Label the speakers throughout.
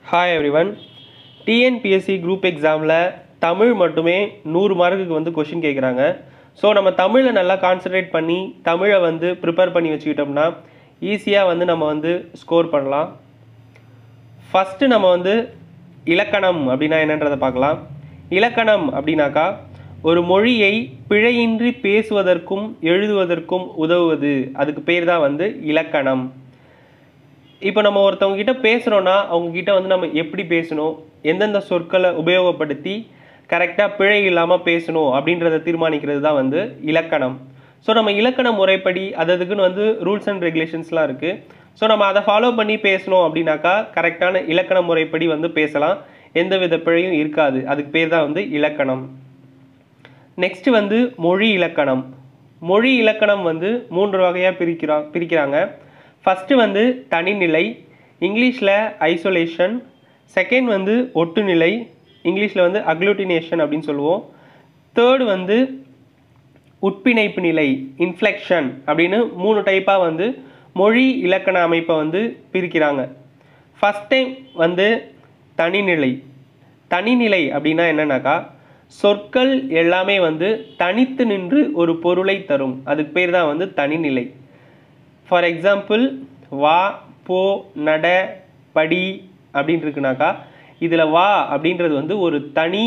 Speaker 1: hi everyone TNPSC group எக்ஸாமில் தமிழ் மட்டுமே நூறு மார்க்குக்கு வந்து கொஷின் கேட்குறாங்க ஸோ நம்ம தமிழை நல்லா கான்சென்ட்ரேட் பண்ணி தமிழை வந்து ப்ரிப்பேர் பண்ணி வச்சுக்கிட்டோம்னா ஈஸியாக வந்து நம்ம வந்து ஸ்கோர் பண்ணலாம் ஃபஸ்ட்டு நம்ம வந்து இலக்கணம் அப்படின்னா என்னன்றதை பார்க்கலாம் இலக்கணம் அப்படின்னாக்கா ஒரு மொழியை பிழையின்றி பேசுவதற்கும் எழுதுவதற்கும் உதவுவது அதுக்கு பேர் தான் வந்து இலக்கணம் இப்போ நம்ம ஒருத்தவங்க கிட்ட பேசுகிறோன்னா அவங்க கிட்ட வந்து நம்ம எப்படி பேசணும் எந்தெந்த சொற்களை உபயோகப்படுத்தி கரெக்டாக பிழை இல்லாமல் பேசணும் அப்படின்றத தீர்மானிக்கிறது தான் வந்து இலக்கணம் ஸோ நம்ம இலக்கண முறைப்படி அது அதுக்குன்னு வந்து ரூல்ஸ் அண்ட் ரெகுலேஷன்ஸ்லாம் இருக்குது ஸோ நம்ம அதை ஃபாலோ பண்ணி பேசணும் அப்படின்னாக்கா கரெக்டான இலக்கண முறைப்படி வந்து பேசலாம் எந்த வித பிழையும் இருக்காது அதுக்கு பேர் தான் வந்து இலக்கணம் நெக்ஸ்ட் வந்து மொழி இலக்கணம் மொழி இலக்கணம் வந்து மூன்று வகையாக பிரிக்கிறா பிரிக்கிறாங்க ஃபஸ்ட்டு வந்து தனிநிலை இங்கிலீஷில் ஐசோலேஷன் செகண்ட் வந்து ஒட்டுநிலை இங்கிலீஷில் வந்து அக்ளூட்டினேஷன் அப்படின்னு சொல்லுவோம் தேர்டு வந்து உட்பிணைப்பு நிலை இன்ஃப்ளெக்ஷன் அப்படின்னு மூணு டைப்பாக வந்து மொழி இலக்கண அமைப்பை வந்து பிரிக்கிறாங்க ஃபஸ்ட் டைம் வந்து தனிநிலை தனிநிலை அப்படின்னா என்னன்னாக்கா சொற்கள் எல்லாமே வந்து தனித்து நின்று ஒரு பொருளை தரும் அதுக்கு பேர் தான் வந்து தனிநிலை ஃபார் எக்ஸாம்பிள் வா போ நட படி அப்படின்னு இருக்குனாக்கா இதில் வா அப்படின்றது வந்து ஒரு தனி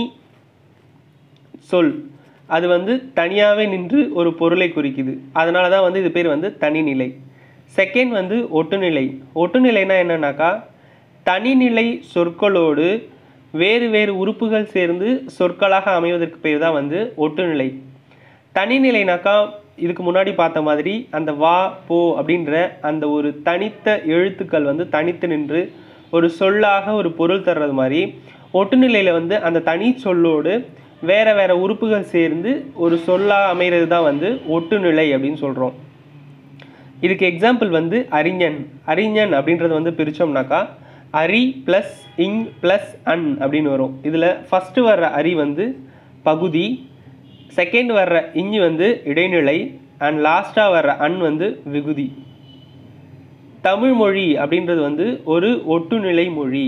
Speaker 1: சொல் அது வந்து தனியாகவே நின்று ஒரு பொருளை குறிக்குது அதனால தான் வந்து இது பேர் வந்து தனிநிலை செகண்ட் வந்து ஒட்டுநிலை ஒட்டுநிலைனா என்னன்னாக்கா தனிநிலை சொற்களோடு வேறு வேறு உறுப்புகள் சேர்ந்து சொற்களாக அமைவதற்கு பேர் தான் வந்து ஒட்டுநிலை தனிநிலைனாக்கா இதுக்கு முன்னாடி பார்த்த மாதிரி அந்த வா போ அப்படின்ற அந்த ஒரு தனித்த எழுத்துக்கள் வந்து தனித்து நின்று ஒரு சொல்லாக ஒரு பொருள் தர்றது மாதிரி ஒட்டுநிலையில் வந்து அந்த தனி சொல்லோடு வேற வேற உறுப்புகள் சேர்ந்து ஒரு சொல்லாக அமைகிறது தான் வந்து ஒட்டுநிலை அப்படின்னு சொல்கிறோம் இதுக்கு எக்ஸாம்பிள் வந்து அறிஞன் அறிஞன் அப்படின்றது வந்து பிரித்தோம்னாக்கா அரி ப்ளஸ் இங் ப்ளஸ் அன் அப்படின்னு வரும் இதில் ஃபஸ்ட்டு வர்ற அரி வந்து பகுதி செகண்ட் வர்ற இஞ்சு வந்து இடைநிலை அண்ட் லாஸ்ட்டாக வர்ற அன் வந்து விகுதி தமிழ் மொழி அப்படின்றது வந்து ஒரு ஒட்டுநிலை மொழி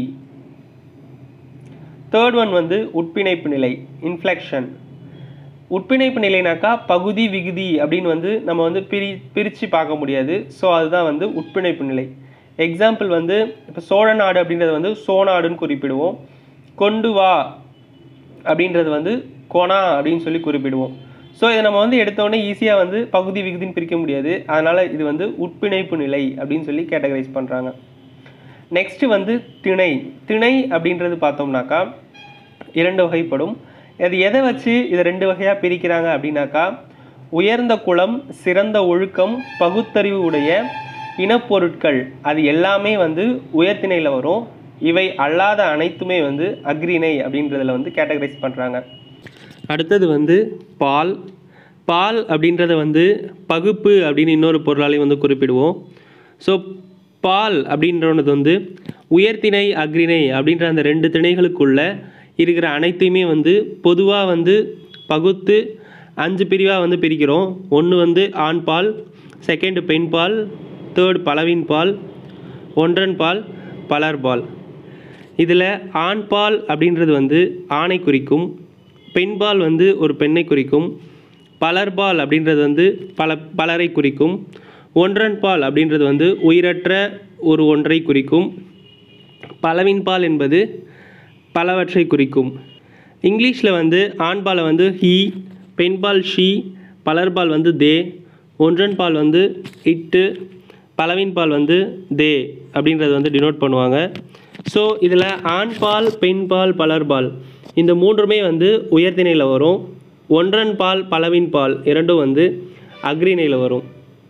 Speaker 1: தேர்ட் ஒன் வந்து உட்பிணைப்பு நிலை இன்ஃப்ளெக்ஷன் உட்பிணைப்பு நிலைனாக்கா பகுதி விகுதி அப்படின்னு வந்து நம்ம வந்து பிரி பிரித்து பார்க்க முடியாது ஸோ அதுதான் வந்து உட்பிணைப்பு நிலை எக்ஸாம்பிள் வந்து இப்போ சோழ நாடு அப்படின்றத வந்து சோநாடுன்னு குறிப்பிடுவோம் கொண்டு வா அப்படின்றது வந்து கொனா அப்படின்னு சொல்லி குறிப்பிடுவோம் ஸோ இதை நம்ம வந்து எடுத்தோடனே ஈஸியாக வந்து பகுதி விகுதின்னு பிரிக்க முடியாது அதனால் இது வந்து உட்பிணைப்பு நிலை அப்படின்னு சொல்லி கேட்டகரைஸ் பண்ணுறாங்க நெக்ஸ்ட்டு வந்து திணை திணை அப்படின்றது பார்த்தோம்னாக்கா இரண்டு வகைப்படும் அது எதை வச்சு இதை ரெண்டு வகையாக பிரிக்கிறாங்க அப்படின்னாக்கா உயர்ந்த குலம் சிறந்த ஒழுக்கம் பகுத்தறிவு உடைய இனப்பொருட்கள் அது எல்லாமே வந்து உயர்த்திணையில் வரும் இவை அல்லாத அனைத்துமே வந்து அக்ரிணை அப்படின்றதில் வந்து கேட்டகரைஸ் பண்ணுறாங்க அடுத்தது வந்து பால் பால் அப்படின்றத வந்து பகுப்பு அப்படின்னு இன்னொரு பொருளாலையும் வந்து குறிப்பிடுவோம் ஸோ பால் அப்படின்றது வந்து உயர்திணை அக்ரிணை அப்படின்ற அந்த ரெண்டு திணைகளுக்குள்ள இருக்கிற அனைத்தையுமே வந்து பொதுவாக வந்து பகுத்து அஞ்சு பிரிவாக வந்து பிரிக்கிறோம் ஒன்று வந்து ஆண் பால் செகண்டு பெண் பால் தேர்ட் பலவின் பால் ஒன்றன் பால் பலர் பால் இதில் ஆண் பால் அப்படின்றது வந்து ஆணை குறிக்கும் பெண்பால் வந்து ஒரு பெண்ணை குறிக்கும் பலர்பால் அப்படின்றது வந்து பல பலரை குறிக்கும் ஒன்றன் பால் அப்படின்றது வந்து உயிரற்ற ஒரு ஒன்றை குறிக்கும் பலவின் பால் என்பது பலவற்றை குறிக்கும் இங்கிலீஷில் வந்து ஆண்பாலை வந்து ஹீ பெண்பால் ஷீ பலர்பால் வந்து தே ஒன்றன் பால் வந்து இட்டு பலவின் பால் வந்து தே அப்படின்றது வந்து டினோட் பண்ணுவாங்க ஸோ இதில் ஆண்பால் பெண்பால் பலர்பால் இந்த மூன்றுமே வந்து உயர்திணையில் வரும் ஒன்றன் பால் பலவின் பால் இரண்டும் வந்து அக்ரிணையில் வரும்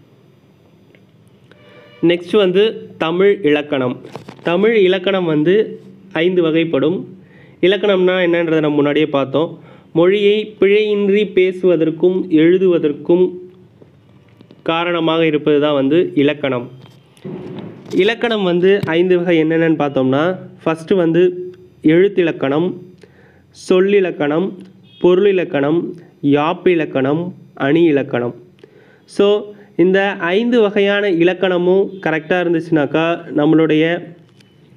Speaker 1: நெக்ஸ்ட் வந்து தமிழ் இலக்கணம் தமிழ் இலக்கணம் வந்து ஐந்து வகைப்படும் இலக்கணம்னா என்னன்றதை நம்ம முன்னாடியே பார்த்தோம் மொழியை பிழையின்றி பேசுவதற்கும் எழுதுவதற்கும் காரணமாக இருப்பது தான் வந்து இலக்கணம் இலக்கணம் வந்து ஐந்து வகை என்னென்னு பார்த்தோம்னா ஃபஸ்ட்டு வந்து எழுத்திலக்கணம் சொல்லிலக்கணம் பொருளிலக்கணம் யாப்பிலக்கணம் அணி இலக்கணம் ஸோ இந்த ஐந்து வகையான இலக்கணமும் கரெக்டாக இருந்துச்சுனாக்கா நம்மளுடைய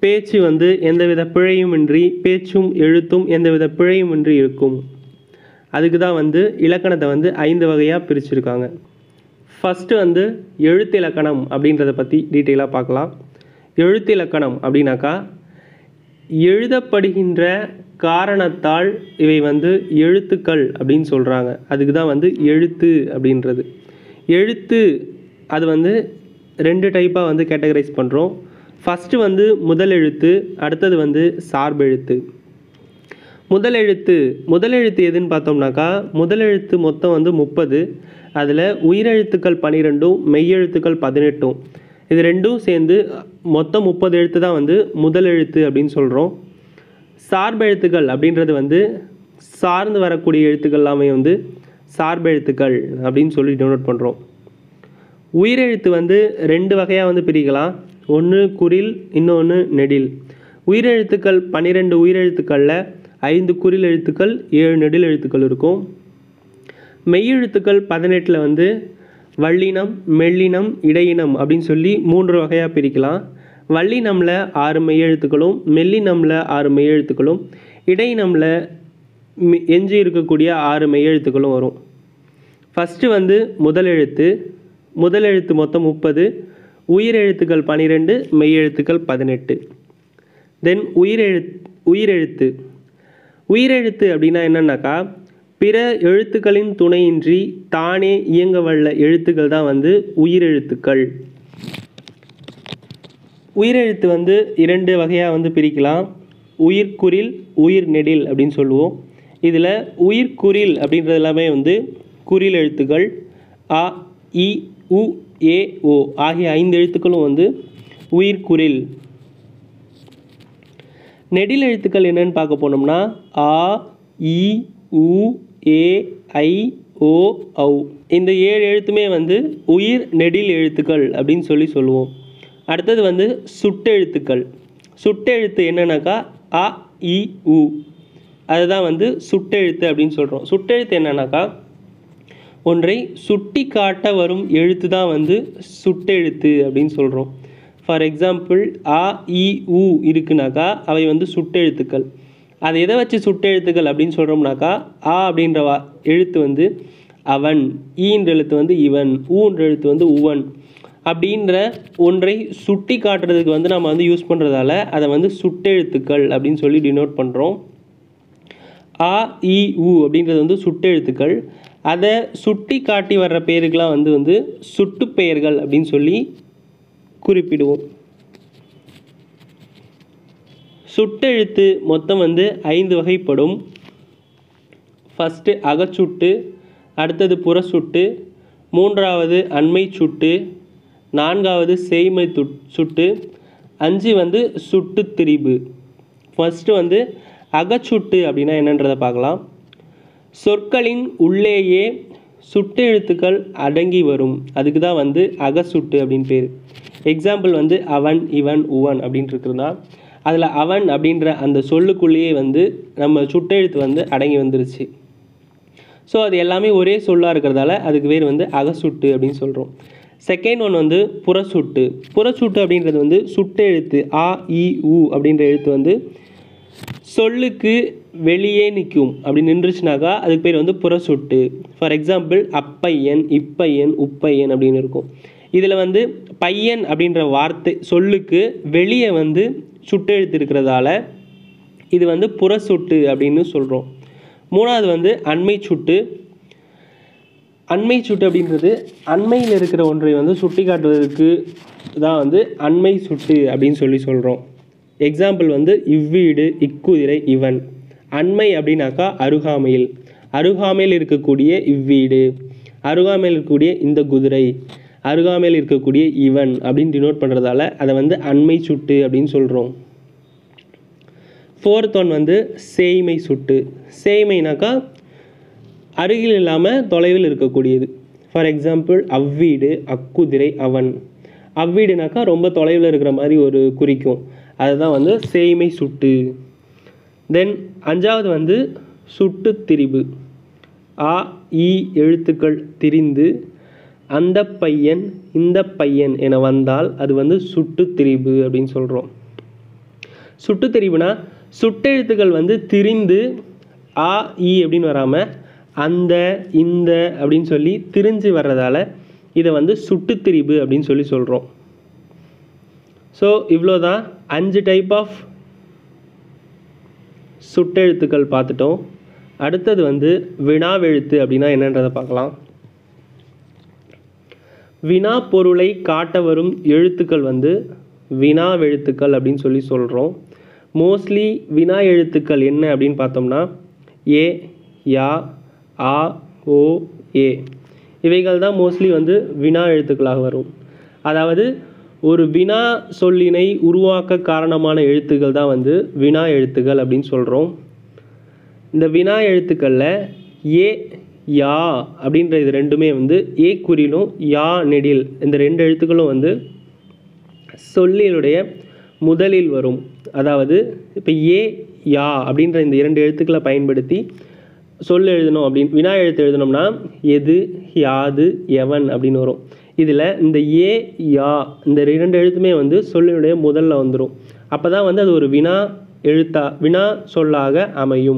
Speaker 1: பேச்சு வந்து எந்தவித பிழையுமின்றி பேச்சும் எழுத்தும் எந்தவித பிழையுமின்றி இருக்கும் அதுக்கு தான் வந்து இலக்கணத்தை வந்து ஐந்து வகையாக பிரிச்சிருக்காங்க ஃபஸ்ட்டு வந்து எழுத்து இலக்கணம் அப்படின்றத பற்றி டீட்டெயிலாக பார்க்கலாம் எழுத்து இலக்கணம் அப்படின்னாக்கா எழுதப்படுகின்ற காரணத்தால் இவை வந்து எழுத்துக்கள் அப்படின்னு சொல்கிறாங்க அதுக்கு தான் வந்து எழுத்து அப்படின்றது எழுத்து அது வந்து ரெண்டு டைப்பாக வந்து கேட்டகரைஸ் பண்ணுறோம் ஃபஸ்ட்டு வந்து முதல் எழுத்து அடுத்தது வந்து சார்பெழுத்து முதல் எழுத்து முதல் எழுத்து எதுன்னு பார்த்தோம்னாக்கா முதல் எழுத்து மொத்தம் வந்து முப்பது அதில் உயிரெழுத்துக்கள் பன்னிரெண்டும் மெய்யெழுத்துக்கள் பதினெட்டும் இது ரெண்டும் சேர்ந்து மொத்தம் முப்பது எழுத்து தான் வந்து முதல் எழுத்து அப்படின்னு சொல்கிறோம் சார்பெழுத்துக்கள் அப்படின்றது வந்து சார்ந்து வரக்கூடிய எழுத்துக்கள் எல்லாமே வந்து சார்பெழுத்துக்கள் அப்படின்னு சொல்லி டெனோட் பண்ணுறோம் உயிரெழுத்து வந்து ரெண்டு வகையாக வந்து பிரிக்கலாம் ஒன்று குரில் இன்னொன்று நெடில் உயிரெழுத்துக்கள் பன்னிரெண்டு உயிரெழுத்துக்களில் ஐந்து குறில் எழுத்துக்கள் ஏழு நெடில் எழுத்துக்கள் இருக்கும் மெய்யெழுத்துக்கள் பதினெட்டில் வந்து வல்லினம் மெல்லினம் இடையினம் அப்படின்னு சொல்லி மூன்று வகையாக பிரிக்கலாம் வல்லினமில் ஆறு மெய்யெழுத்துக்களும் மெல்லினமில் ஆறு மெய்யெழுத்துக்களும் இடையினமில் மி- எஞ்சி இருக்கக்கூடிய ஆறு மெய்யெழுத்துக்களும் வரும் ஃபஸ்ட்டு வந்து முதல் எழுத்து முதல் எழுத்து மொத்தம் முப்பது உயிரெழுத்துக்கள் பன்னிரெண்டு மெய்யெழுத்துக்கள் பதினெட்டு தென் உயிரெழு உயிரெழுத்து உயிரெழுத்து அப்படின்னா என்னன்னாக்கா பிற எழுத்துக்களின் துணையின்றி தானே இயங்க வல்ல எழுத்துக்கள் தான் வந்து உயிரெழுத்துக்கள் உயிரெழுத்து வந்து இரண்டு வகையாக வந்து பிரிக்கலாம் உயிர்க்குறில் உயிர் நெடில் அப்படின்னு சொல்லுவோம் இதில் உயிர்க்குறில் அப்படின்றது எல்லாமே வந்து குறில் எழுத்துக்கள் அ இ உ ஏ ஓ ஆகிய ஐந்து எழுத்துக்களும் வந்து உயிர்க்குறில் நெடில் எழுத்துக்கள் என்னன்னு பார்க்க போனோம்னா ஆ இ உ ஏ ஐ ஓ ஔ இந்த ஏழு எழுத்துமே வந்து உயிர் நெடில் எழுத்துக்கள் அப்படின்னு சொல்லி சொல்லுவோம் அடுத்தது வந்து சுட்டெழுத்துக்கள் சுட்டெழுத்து என்னன்னாக்கா அ இ உ அதுதான் வந்து சுட்டெழுத்து அப்படின்னு சொல்கிறோம் சுட்டெழுத்து என்னன்னாக்கா ஒன்றை சுட்டி காட்ட வரும் எழுத்து தான் வந்து சுட்டெழுத்து அப்படின்னு சொல்கிறோம் ஃபார் எக்ஸாம்பிள் ஆ இ உ இருக்குனாக்கா அவை வந்து சுட்டெழுத்துக்கள் அதை எதை வச்சு சுட்டெழுத்துக்கள் அப்படின்னு சொல்கிறோம்னாக்கா ஆ அப்படின்ற வா எழுத்து வந்து அவன் ஈன்ற எழுத்து வந்து இவன் ஊன்ற எழுத்து வந்து உவன் அப்படின்ற ஒன்றை சுட்டி காட்டுறதுக்கு வந்து நம்ம வந்து யூஸ் பண்ணுறதால அதை வந்து சுட்டெழுத்துக்கள் அப்படின்னு சொல்லி டினோட் பண்ணுறோம் ஆ இ உ அப்படின்றது வந்து சுட்டெழுத்துக்கள் அதை சுட்டி காட்டி வர்ற பேருக்கெலாம் வந்து வந்து சுட்டு பெயர்கள் அப்படின்னு சொல்லி குறிப்பிடுவோம் சுட்டெழுத்து மொத்தம் வந்து ஐந்து வகைப்படும் ஃபஸ்ட்டு அகச்சுட்டு அடுத்தது புறச்சுட்டு மூன்றாவது அண்மை சுட்டு நான்காவது செய்மை துட் சுட்டு அஞ்சு வந்து சுட்டு திரிபு ஃபஸ்ட்டு வந்து அகச்சுட்டு அப்படின்னா என்னன்றதை பார்க்கலாம் சொற்களின் உள்ளேயே சுட்டெழுத்துக்கள் அடங்கி வரும் அதுக்கு தான் வந்து அகசுட்டு அப்படின்னு பேர் எக்ஸாம்பிள் வந்து அவன் இவன் உவன் அப்படின்ட்டு இருக்குதுன்னா அதில் அவன் அப்படின்ற அந்த சொல்லுக்குள்ளேயே வந்து நம்ம சுட்டெழுத்து வந்து அடங்கி வந்துருச்சு ஸோ அது எல்லாமே ஒரே சொல்லாக இருக்கிறதால அதுக்கு பேர் வந்து அகசுட்டு அப்படின்னு சொல்கிறோம் செகண்ட் ஒன் வந்து புறசுட்டு புறசுட்டு அப்படின்றது வந்து சுட்டெழுத்து ஆ இ உ அப்படின்ற எழுத்து வந்து சொல்லுக்கு வெளியே நிற்கும் அப்படி நின்றுச்சுனாக்கா அதுக்கு பேர் வந்து புறசுட்டு ஃபார் எக்ஸாம்பிள் அப்பையன் இப்பையன் உப்பையன் அப்படின்னு இருக்கும் இதில் வந்து பையன் அப்படின்ற வார்த்தை சொல்லுக்கு வெளியே வந்து சுட்டெழுத்து இருக்கிறதால இது வந்து புறசுட்டு அப்படின்னு சொல்கிறோம் மூணாவது வந்து அண்மை சுட்டு அண்மை சுட்டு அப்படின்றது அண்மையில் இருக்கிற ஒன்றை வந்து சுட்டி காட்டுவதற்கு தான் வந்து அண்மை சுட்டு அப்படின்னு சொல்லி சொல்கிறோம் எக்ஸாம்பிள் வந்து இவ்வீடு இக்குதிரை இவன் அண்மை அப்படின்னாக்கா அருகாமையில் அருகாமையில் இருக்கக்கூடிய இவ்வீடு அருகாமையில் இருக்கக்கூடிய இந்த குதிரை அருகாமையில் இருக்கக்கூடிய இவன் அப்படின்னு டினோட் பண்ணுறதால அதை வந்து அண்மை சுட்டு அப்படின்னு சொல்கிறோம் ஃபோர்த் ஒன் வந்து சேய்மை சுட்டு சேய்மைனாக்கா அருகில் இல்லாமல் தொலைவில் இருக்கக்கூடியது ஃபார் எக்ஸாம்பிள் அவ்வீடு அக்குதிரை அவன் அவ்வீடுனாக்கா ரொம்ப தொலைவில் இருக்கிற மாதிரி ஒரு குறிக்கும் அதுதான் வந்து சேய்மை சுட்டு தென் அஞ்சாவது வந்து சுட்டு திரிபு ஆ இ எழுத்துக்கள் திரிந்து அந்த பையன் இந்த பையன் என வந்தால் அது வந்து சுட்டு திரிபு அப்படின்னு சொல்கிறோம் சுட்டு தெரிவுனா சுட்டெழுத்துக்கள் வந்து திரிந்து ஆ இ அப்படின்னு வராமல் அந்த இந்த அப்படின்னு சொல்லி திரிஞ்சு வர்றதால இதை வந்து சுட்டுத்திரிபு அப்படின்னு சொல்லி சொல்கிறோம் ஸோ இவ்வளோ தான் அஞ்சு டைப் ஆஃப் சுட்டெழுத்துக்கள் பார்த்துட்டோம் அடுத்தது வந்து வினாவெழுத்து அப்படின்னா என்னன்றதை பார்க்கலாம் வினா பொருளை காட்ட வரும் எழுத்துக்கள் வந்து வினாவெழுத்துக்கள் அப்படின்னு சொல்லி சொல்கிறோம் மோஸ்ட்லி வினா எழுத்துக்கள் என்ன அப்படின்னு பார்த்தோம்னா ஏ யா ஆ ஓ ஏ இவைகள் தான் மோஸ்ட்லி வந்து வினா எழுத்துக்களாக வரும் அதாவது ஒரு வினா சொல்லினை உருவாக்க காரணமான எழுத்துக்கள் தான் வந்து வினா எழுத்துக்கள் அப்படின்னு சொல்கிறோம் இந்த வினா எழுத்துக்களில் ஏ யா அப்படின்ற இது ரெண்டுமே வந்து ஏ குறிலும் யா நெடில் இந்த ரெண்டு எழுத்துக்களும் வந்து சொல்லினுடைய முதலில் வரும் அதாவது இப்போ ஏ யா அப்படின்ற இந்த இரண்டு எழுத்துக்களை பயன்படுத்தி சொல் எழுதணும் அப்படின்னு வினா எழுத்து எழுதணும்னா எது யாது எவன் அப்படின்னு வரும் இதில் இந்த ஏ யா இந்த இரண்டு எழுத்துமே வந்து சொல்லினுடைய முதல்ல வந்துடும் அப்போ தான் வந்து அது ஒரு வினா எழுத்தா வினா சொல்லாக அமையும்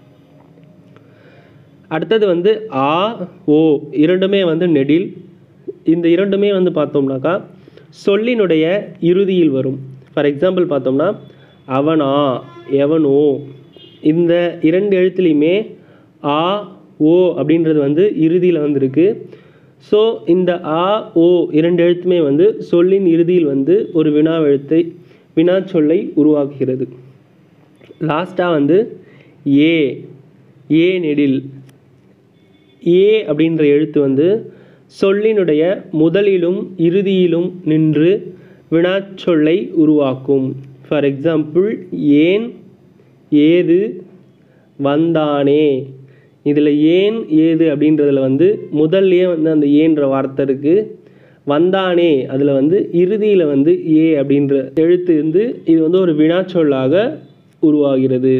Speaker 1: அடுத்தது வந்து ஆ ஓ இரண்டுமே வந்து நெடில் இந்த இரண்டுமே வந்து பார்த்தோம்னாக்கா சொல்லினுடைய இறுதியில் வரும் ஃபார் எக்ஸாம்பிள் பார்த்தோம்னா அவனா எவனோ இந்த இரண்டு எழுத்துலையுமே ஆ ஓ அப்படின்றது வந்து இறுதியில் வந்திருக்கு ஸோ இந்த ஆ ஓ இரண்டு எழுத்துமே வந்து சொல்லின் இறுதியில் வந்து ஒரு வினா எழுத்தை வினா சொல்லை உருவாக்குகிறது லாஸ்ட்டாக வந்து ஏ ஏ நெடில் ஏ அப்படின்ற எழுத்து வந்து சொல்லினுடைய முதலிலும் இறுதியிலும் நின்று வினாச்சொல்லை உருவாக்கும் ஃபார் எக்ஸாம்பிள் ஏன் ஏது வந்தானே இதில் ஏன் ஏது அப்படின்றதுல வந்து முதல்லையே வந்து அந்த ஏன்ற வார்த்தை இருக்குது வந்தானே அதில் வந்து இறுதியில் வந்து ஏ அப்படின்ற எழுத்து வந்து இது வந்து ஒரு வினாச்சொல்லாக உருவாகிறது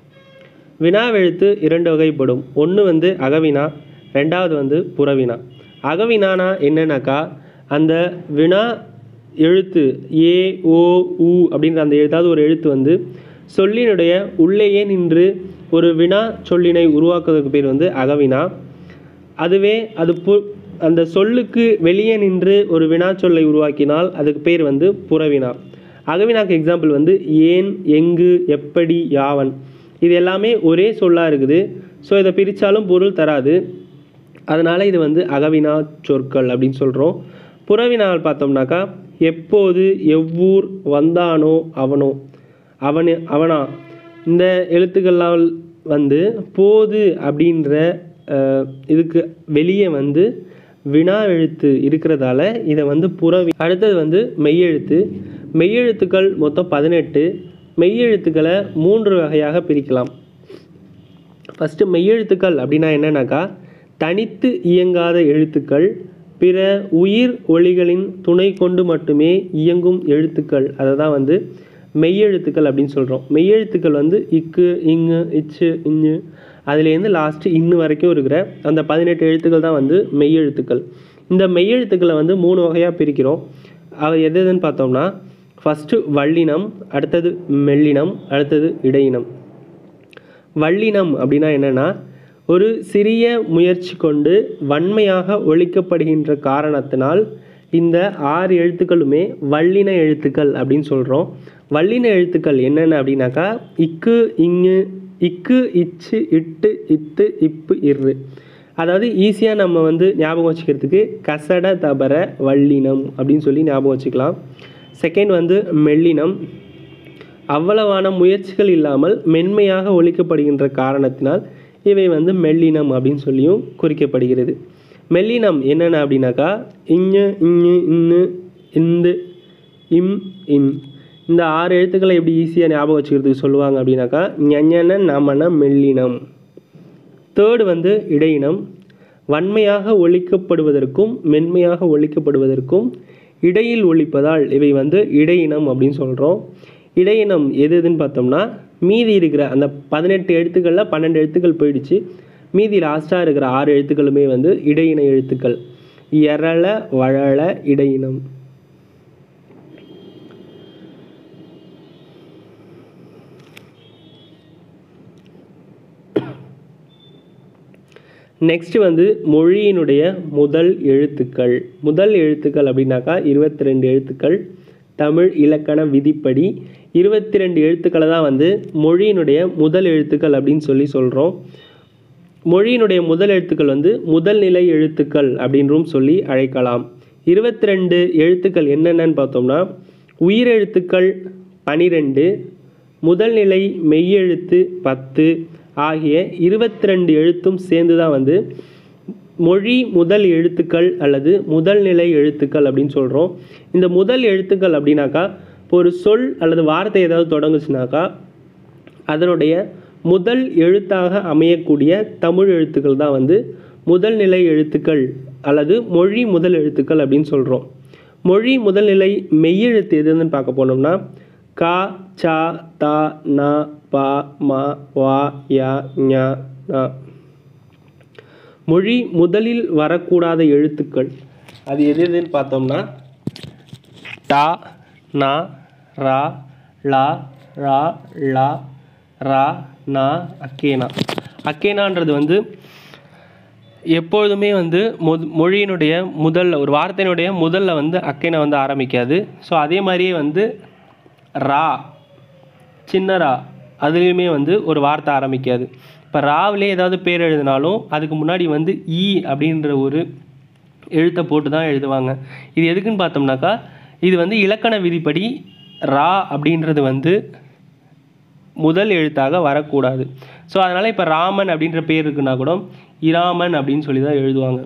Speaker 1: வினாவெழுத்து இரண்டு வகைப்படும் ஒன்று வந்து அகவினா ரெண்டாவது வந்து புறவினா அகவினானா என்னன்னாக்கா அந்த வினா எழுத்து ஏ ஓ உ அப்படின்ற அந்த ஏதாவது ஒரு எழுத்து வந்து சொல்லினுடைய உள்ளேயே நின்று ஒரு வினா சொல்லினை உருவாக்குவதற்கு பேர் வந்து அகவினா அதுவே அது பு அந்த சொல்லுக்கு வெளியே நின்று ஒரு வினா சொல்லை உருவாக்கினால் அதுக்கு பேர் வந்து புறவினா அகவினாக்கு எக்ஸாம்பிள் வந்து ஏன் எங்கு எப்படி யாவன் இது எல்லாமே ஒரே சொல்லாக இருக்குது ஸோ இதை பிரித்தாலும் பொருள் தராது அதனால் இது வந்து அகவினா சொற்கள் அப்படின்னு சொல்கிறோம் புறவினால் பார்த்தோம்னாக்கா எப்போது எவ்வூர் வந்தானோ அவனோ அவனு அவனா இந்த எழுத்துக்கள்லாம் வந்து போது அப்படின்ற அஹ், இதுக்கு வெளியே வந்து வினா எழுத்து இருக்கிறதால இதை வந்து புறவி அடுத்தது வந்து மெய்யெழுத்து மெய்யெழுத்துக்கள் மொத்தம் பதினெட்டு மெய்யெழுத்துக்களை மூன்று வகையாக பிரிக்கலாம் ஃபஸ்ட்டு மெய்யெழுத்துக்கள் அப்படின்னா என்னன்னாக்கா தனித்து இயங்காத எழுத்துக்கள் பிற உயிர் ஒளிகளின் துணை கொண்டு மட்டுமே இயங்கும் எழுத்துக்கள் அதை தான் வந்து மெய்யெழுத்துக்கள் அப்படின்னு சொல்கிறோம் மெய்யெழுத்துக்கள் வந்து இக்கு இங்கு இச்சு இஞ்சு அதுலேருந்து லாஸ்ட்டு இன்னு வரைக்கும் இருக்கிற அந்த பதினெட்டு எழுத்துக்கள் தான் வந்து மெய்யெழுத்துக்கள் இந்த மெய்யெழுத்துக்களை வந்து மூணு வகையாக பிரிக்கிறோம் அவை எது எதுன்னு பார்த்தோம்னா ஃபஸ்ட்டு வல்லினம் அடுத்தது மெல்லினம் அடுத்தது இடையினம் வல்லினம் அப்படின்னா என்னென்னா ஒரு சிறிய முயற்சி கொண்டு வன்மையாக ஒழிக்கப்படுகின்ற காரணத்தினால் இந்த ஆறு எழுத்துக்களுமே வல்லின எழுத்துக்கள் அப்படின்னு சொல்கிறோம் வல்லின எழுத்துக்கள் என்னென்ன அப்படின்னாக்கா இக்கு இங்கு இக்கு இச்சு இட்டு இத்து இப்பு இரு அதாவது ஈஸியாக நம்ம வந்து ஞாபகம் வச்சுக்கிறதுக்கு கசட தபர வல்லினம் அப்படின்னு சொல்லி ஞாபகம் வச்சுக்கலாம் செகண்ட் வந்து மெல்லினம் அவ்வளவான முயற்சிகள் இல்லாமல் மென்மையாக ஒழிக்கப்படுகின்ற காரணத்தினால் இவை வந்து மெல்லினம் அப்படின்னு சொல்லியும் குறிக்கப்படுகிறது மெல்லினம் என்னென்ன அப்படின்னாக்கா இஞ்சு இஞ்சு இன்னு இந்து இம் இன் இந்த ஆறு எழுத்துக்களை எப்படி ஈஸியாக ஞாபகம் வச்சுக்கிறதுக்கு சொல்லுவாங்க அப்படின்னாக்கா ஞன நமன மெல்லினம் தேர்டு வந்து இடையினம் வன்மையாக ஒழிக்கப்படுவதற்கும் மென்மையாக ஒழிக்கப்படுவதற்கும் இடையில் ஒழிப்பதால் இவை வந்து இடையினம் அப்படின்னு சொல்கிறோம் இடையினம் எது எதுன்னு பார்த்தோம்னா மீதி இருக்கிற அந்த பதினெட்டு எழுத்துக்களில் பன்னெண்டு எழுத்துக்கள் போயிடுச்சு மீதி லாஸ்ட்டாக இருக்கிற ஆறு எழுத்துக்களுமே வந்து இடையின எழுத்துக்கள் எரள வழல இடையினம் நெக்ஸ்ட் வந்து மொழியினுடைய முதல் எழுத்துக்கள் முதல் எழுத்துக்கள் அப்படின்னாக்கா இருபத்தி ரெண்டு எழுத்துக்கள் தமிழ் இலக்கண விதிப்படி இருபத்தி ரெண்டு எழுத்துக்களை தான் வந்து மொழியினுடைய முதல் எழுத்துக்கள் அப்படின்னு சொல்லி சொல்கிறோம் மொழியினுடைய முதல் எழுத்துக்கள் வந்து முதல் நிலை எழுத்துக்கள் அப்படின்றும் சொல்லி அழைக்கலாம் இருபத்தி ரெண்டு எழுத்துக்கள் என்னென்னன்னு பார்த்தோம்னா உயிரெழுத்துக்கள் பனிரெண்டு முதல் நிலை மெய்யெழுத்து பத்து ஆகிய இருபத்தி ரெண்டு எழுத்தும் சேர்ந்து தான் வந்து மொழி முதல் எழுத்துக்கள் அல்லது முதல் நிலை எழுத்துக்கள் அப்படின்னு சொல்கிறோம் இந்த முதல் எழுத்துக்கள் அப்படின்னாக்கா இப்போ ஒரு சொல் அல்லது வார்த்தை ஏதாவது தொடங்குச்சுனாக்கா அதனுடைய முதல் எழுத்தாக அமையக்கூடிய தமிழ் எழுத்துக்கள் தான் வந்து முதல் நிலை எழுத்துக்கள் அல்லது மொழி முதல் எழுத்துக்கள் அப்படின்னு சொல்கிறோம் மொழி முதல் நிலை மெய்யெழுத்து எதுன்னு பார்க்க போனோம்னா கா சா தா நா பா மா வா யா ஞா நா மொழி முதலில் வரக்கூடாத எழுத்துக்கள் அது எது எதுன்னு பார்த்தோம்னா டா நா ரா லா ரா லா ரா நா அக்கேனா அக்கேனான்றது வந்து எப்பொழுதுமே வந்து முத் மொழியினுடைய முதல்ல ஒரு வார்த்தையினுடைய முதல்ல வந்து அக்கேனா வந்து ஆரம்பிக்காது ஸோ அதே மாதிரியே வந்து ரா சின்ன ரா அதுலேயுமே வந்து ஒரு வார்த்தை ஆரம்பிக்காது இப்போ ராவிலே ஏதாவது பேர் எழுதினாலும் அதுக்கு முன்னாடி வந்து ஈ அப்படின்ற ஒரு எழுத்தை போட்டு தான் எழுதுவாங்க இது எதுக்குன்னு பார்த்தோம்னாக்கா இது வந்து இலக்கண விதிப்படி ரா அப்படின்றது வந்து முதல் எழுத்தாக வரக்கூடாது ஸோ அதனால் இப்போ ராமன் அப்படின்ற பேர் இருக்குன்னா கூட இராமன் அப்படின்னு சொல்லி தான் எழுதுவாங்க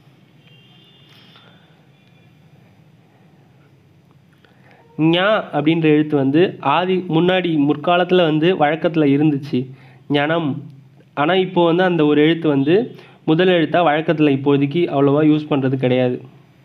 Speaker 1: ஞா அப்படின்ற எழுத்து வந்து ஆதி முன்னாடி முற்காலத்தில் வந்து வழக்கத்தில் இருந்துச்சு ஞனம் ஆனால் இப்போ வந்து அந்த ஒரு எழுத்து வந்து முதல் எழுத்தாக வழக்கத்தில் இப்போதைக்கு அவ்வளோவா யூஸ் பண்ணுறது கிடையாது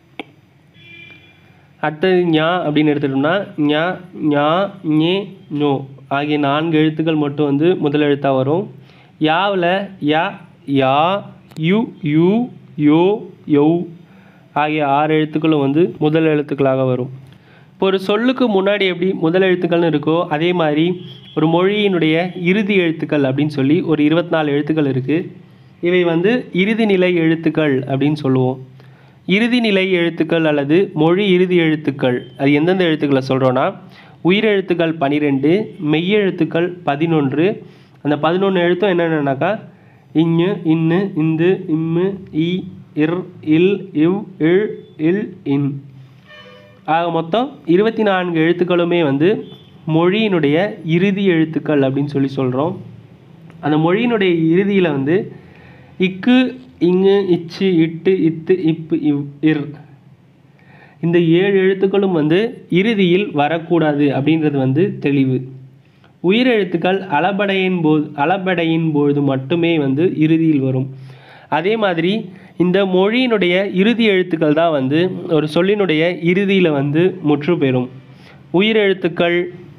Speaker 1: அடுத்தது ஞா அப்படின்னு எடுத்துட்டோம்னா ஞா ஞா ஞே நோ ஆகிய நான்கு எழுத்துக்கள் மட்டும் வந்து முதல் எழுத்தாக வரும் யாவில் யா யா யு யூ யோ யௌ ஆகிய ஆறு எழுத்துக்களும் வந்து முதல் எழுத்துக்களாக வரும் இப்போ ஒரு சொல்லுக்கு முன்னாடி எப்படி முதல் எழுத்துக்கள்னு இருக்கோ அதே மாதிரி ஒரு மொழியினுடைய இறுதி எழுத்துக்கள் அப்படின்னு சொல்லி ஒரு இருபத்தி நாலு எழுத்துக்கள் இருக்குது இவை வந்து இறுதி நிலை எழுத்துக்கள் அப்படின்னு சொல்லுவோம் இறுதி நிலை எழுத்துக்கள் அல்லது மொழி இறுதி எழுத்துக்கள் அது எந்தெந்த எழுத்துக்களை சொல்கிறோன்னா உயிரெழுத்துக்கள் பனிரெண்டு மெய்யெழுத்துக்கள் பதினொன்று அந்த பதினொன்று எழுத்தும் என்னென்னனாக்கா இங்கு இன்னு இந்து இம்மு இ இர் இல் இவ் இல் இல் இன் ஆக மொத்தம் இருபத்தி நான்கு எழுத்துக்களுமே வந்து மொழியினுடைய இறுதி எழுத்துக்கள் அப்படின்னு சொல்லி சொல்கிறோம் அந்த மொழியினுடைய இறுதியில் வந்து இக்கு இங்கு இச்சு இட்டு இத்து இப்பு இவ் இர் இந்த ஏழு எழுத்துக்களும் வந்து இறுதியில் வரக்கூடாது அப்படின்றது வந்து தெளிவு உயிரெழுத்துக்கள் அளபடையின் போது அளபடையின் பொழுது மட்டுமே வந்து இறுதியில் வரும் அதே மாதிரி இந்த மொழியினுடைய இறுதி எழுத்துக்கள் தான் வந்து ஒரு சொல்லினுடைய இறுதியில் வந்து முற்று பெறும் உயிரெழுத்துக்கள்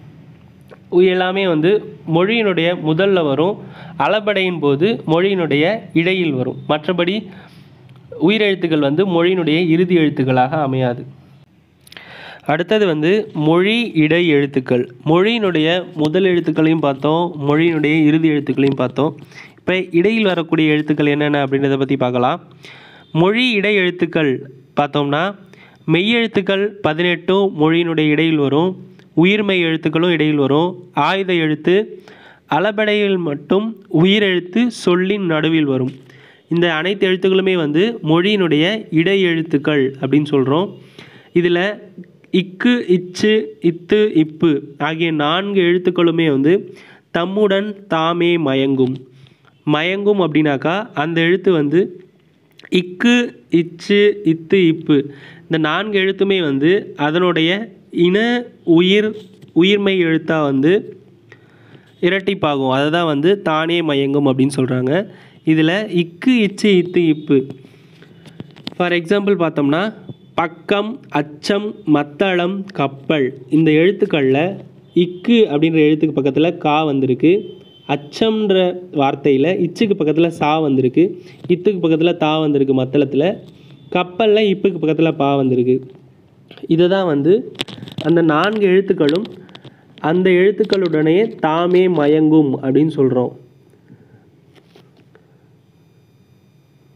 Speaker 1: எல்லாமே வந்து மொழியினுடைய முதல்ல வரும் அளபடையின் போது மொழியினுடைய இடையில் வரும் மற்றபடி உயிரெழுத்துக்கள் வந்து மொழியினுடைய இறுதி எழுத்துக்களாக அமையாது அடுத்தது வந்து மொழி இடை எழுத்துக்கள் மொழியினுடைய முதல் எழுத்துக்களையும் பார்த்தோம் மொழியினுடைய இறுதி எழுத்துக்களையும் பார்த்தோம் இப்போ இடையில் வரக்கூடிய எழுத்துக்கள் என்னென்ன அப்படின்றத பற்றி பார்க்கலாம் மொழி இடை எழுத்துக்கள் பார்த்தோம்னா மெய்யெழுத்துக்கள் பதினெட்டும் மொழியினுடைய இடையில் வரும் உயிர்மெய் எழுத்துக்களும் இடையில் வரும் ஆயுத எழுத்து அளபடையில் மட்டும் உயிரெழுத்து சொல்லின் நடுவில் வரும் இந்த அனைத்து எழுத்துக்களுமே வந்து மொழியினுடைய இடை எழுத்துக்கள் அப்படின்னு சொல்கிறோம் இதில் இக்கு இச்சு இத்து இப்பு ஆகிய நான்கு எழுத்துக்களுமே வந்து தம்முடன் தாமே மயங்கும் மயங்கும் அப்படின்னாக்கா அந்த எழுத்து வந்து இக்கு இச்சு இத்து இப்பு இந்த நான்கு எழுத்துமே வந்து அதனுடைய இன உயிர் உயிர்மை எழுத்தாக வந்து இரட்டிப்பாகும் அதை தான் வந்து தானே மயங்கும் அப்படின்னு சொல்கிறாங்க இதில் இக்கு இச்சு இத்து இப்பு ஃபார் எக்ஸாம்பிள் பார்த்தோம்னா பக்கம் அச்சம் மத்தளம் கப்பல் இந்த எழுத்துக்களில் இக்கு அப்படின்ற எழுத்துக்கு பக்கத்தில் கா வந்திருக்கு அச்சம்ன்ற வார்த்தையில் இச்சுக்கு பக்கத்தில் சா வந்திருக்கு இத்துக்கு பக்கத்தில் தா வந்திருக்கு மத்தளத்தில் கப்பலில் இப்புக்கு பக்கத்தில் பா வந்திருக்கு இதை தான் வந்து அந்த நான்கு எழுத்துக்களும் அந்த எழுத்துக்களுடனே தாமே மயங்கும் அப்படின்னு சொல்கிறோம்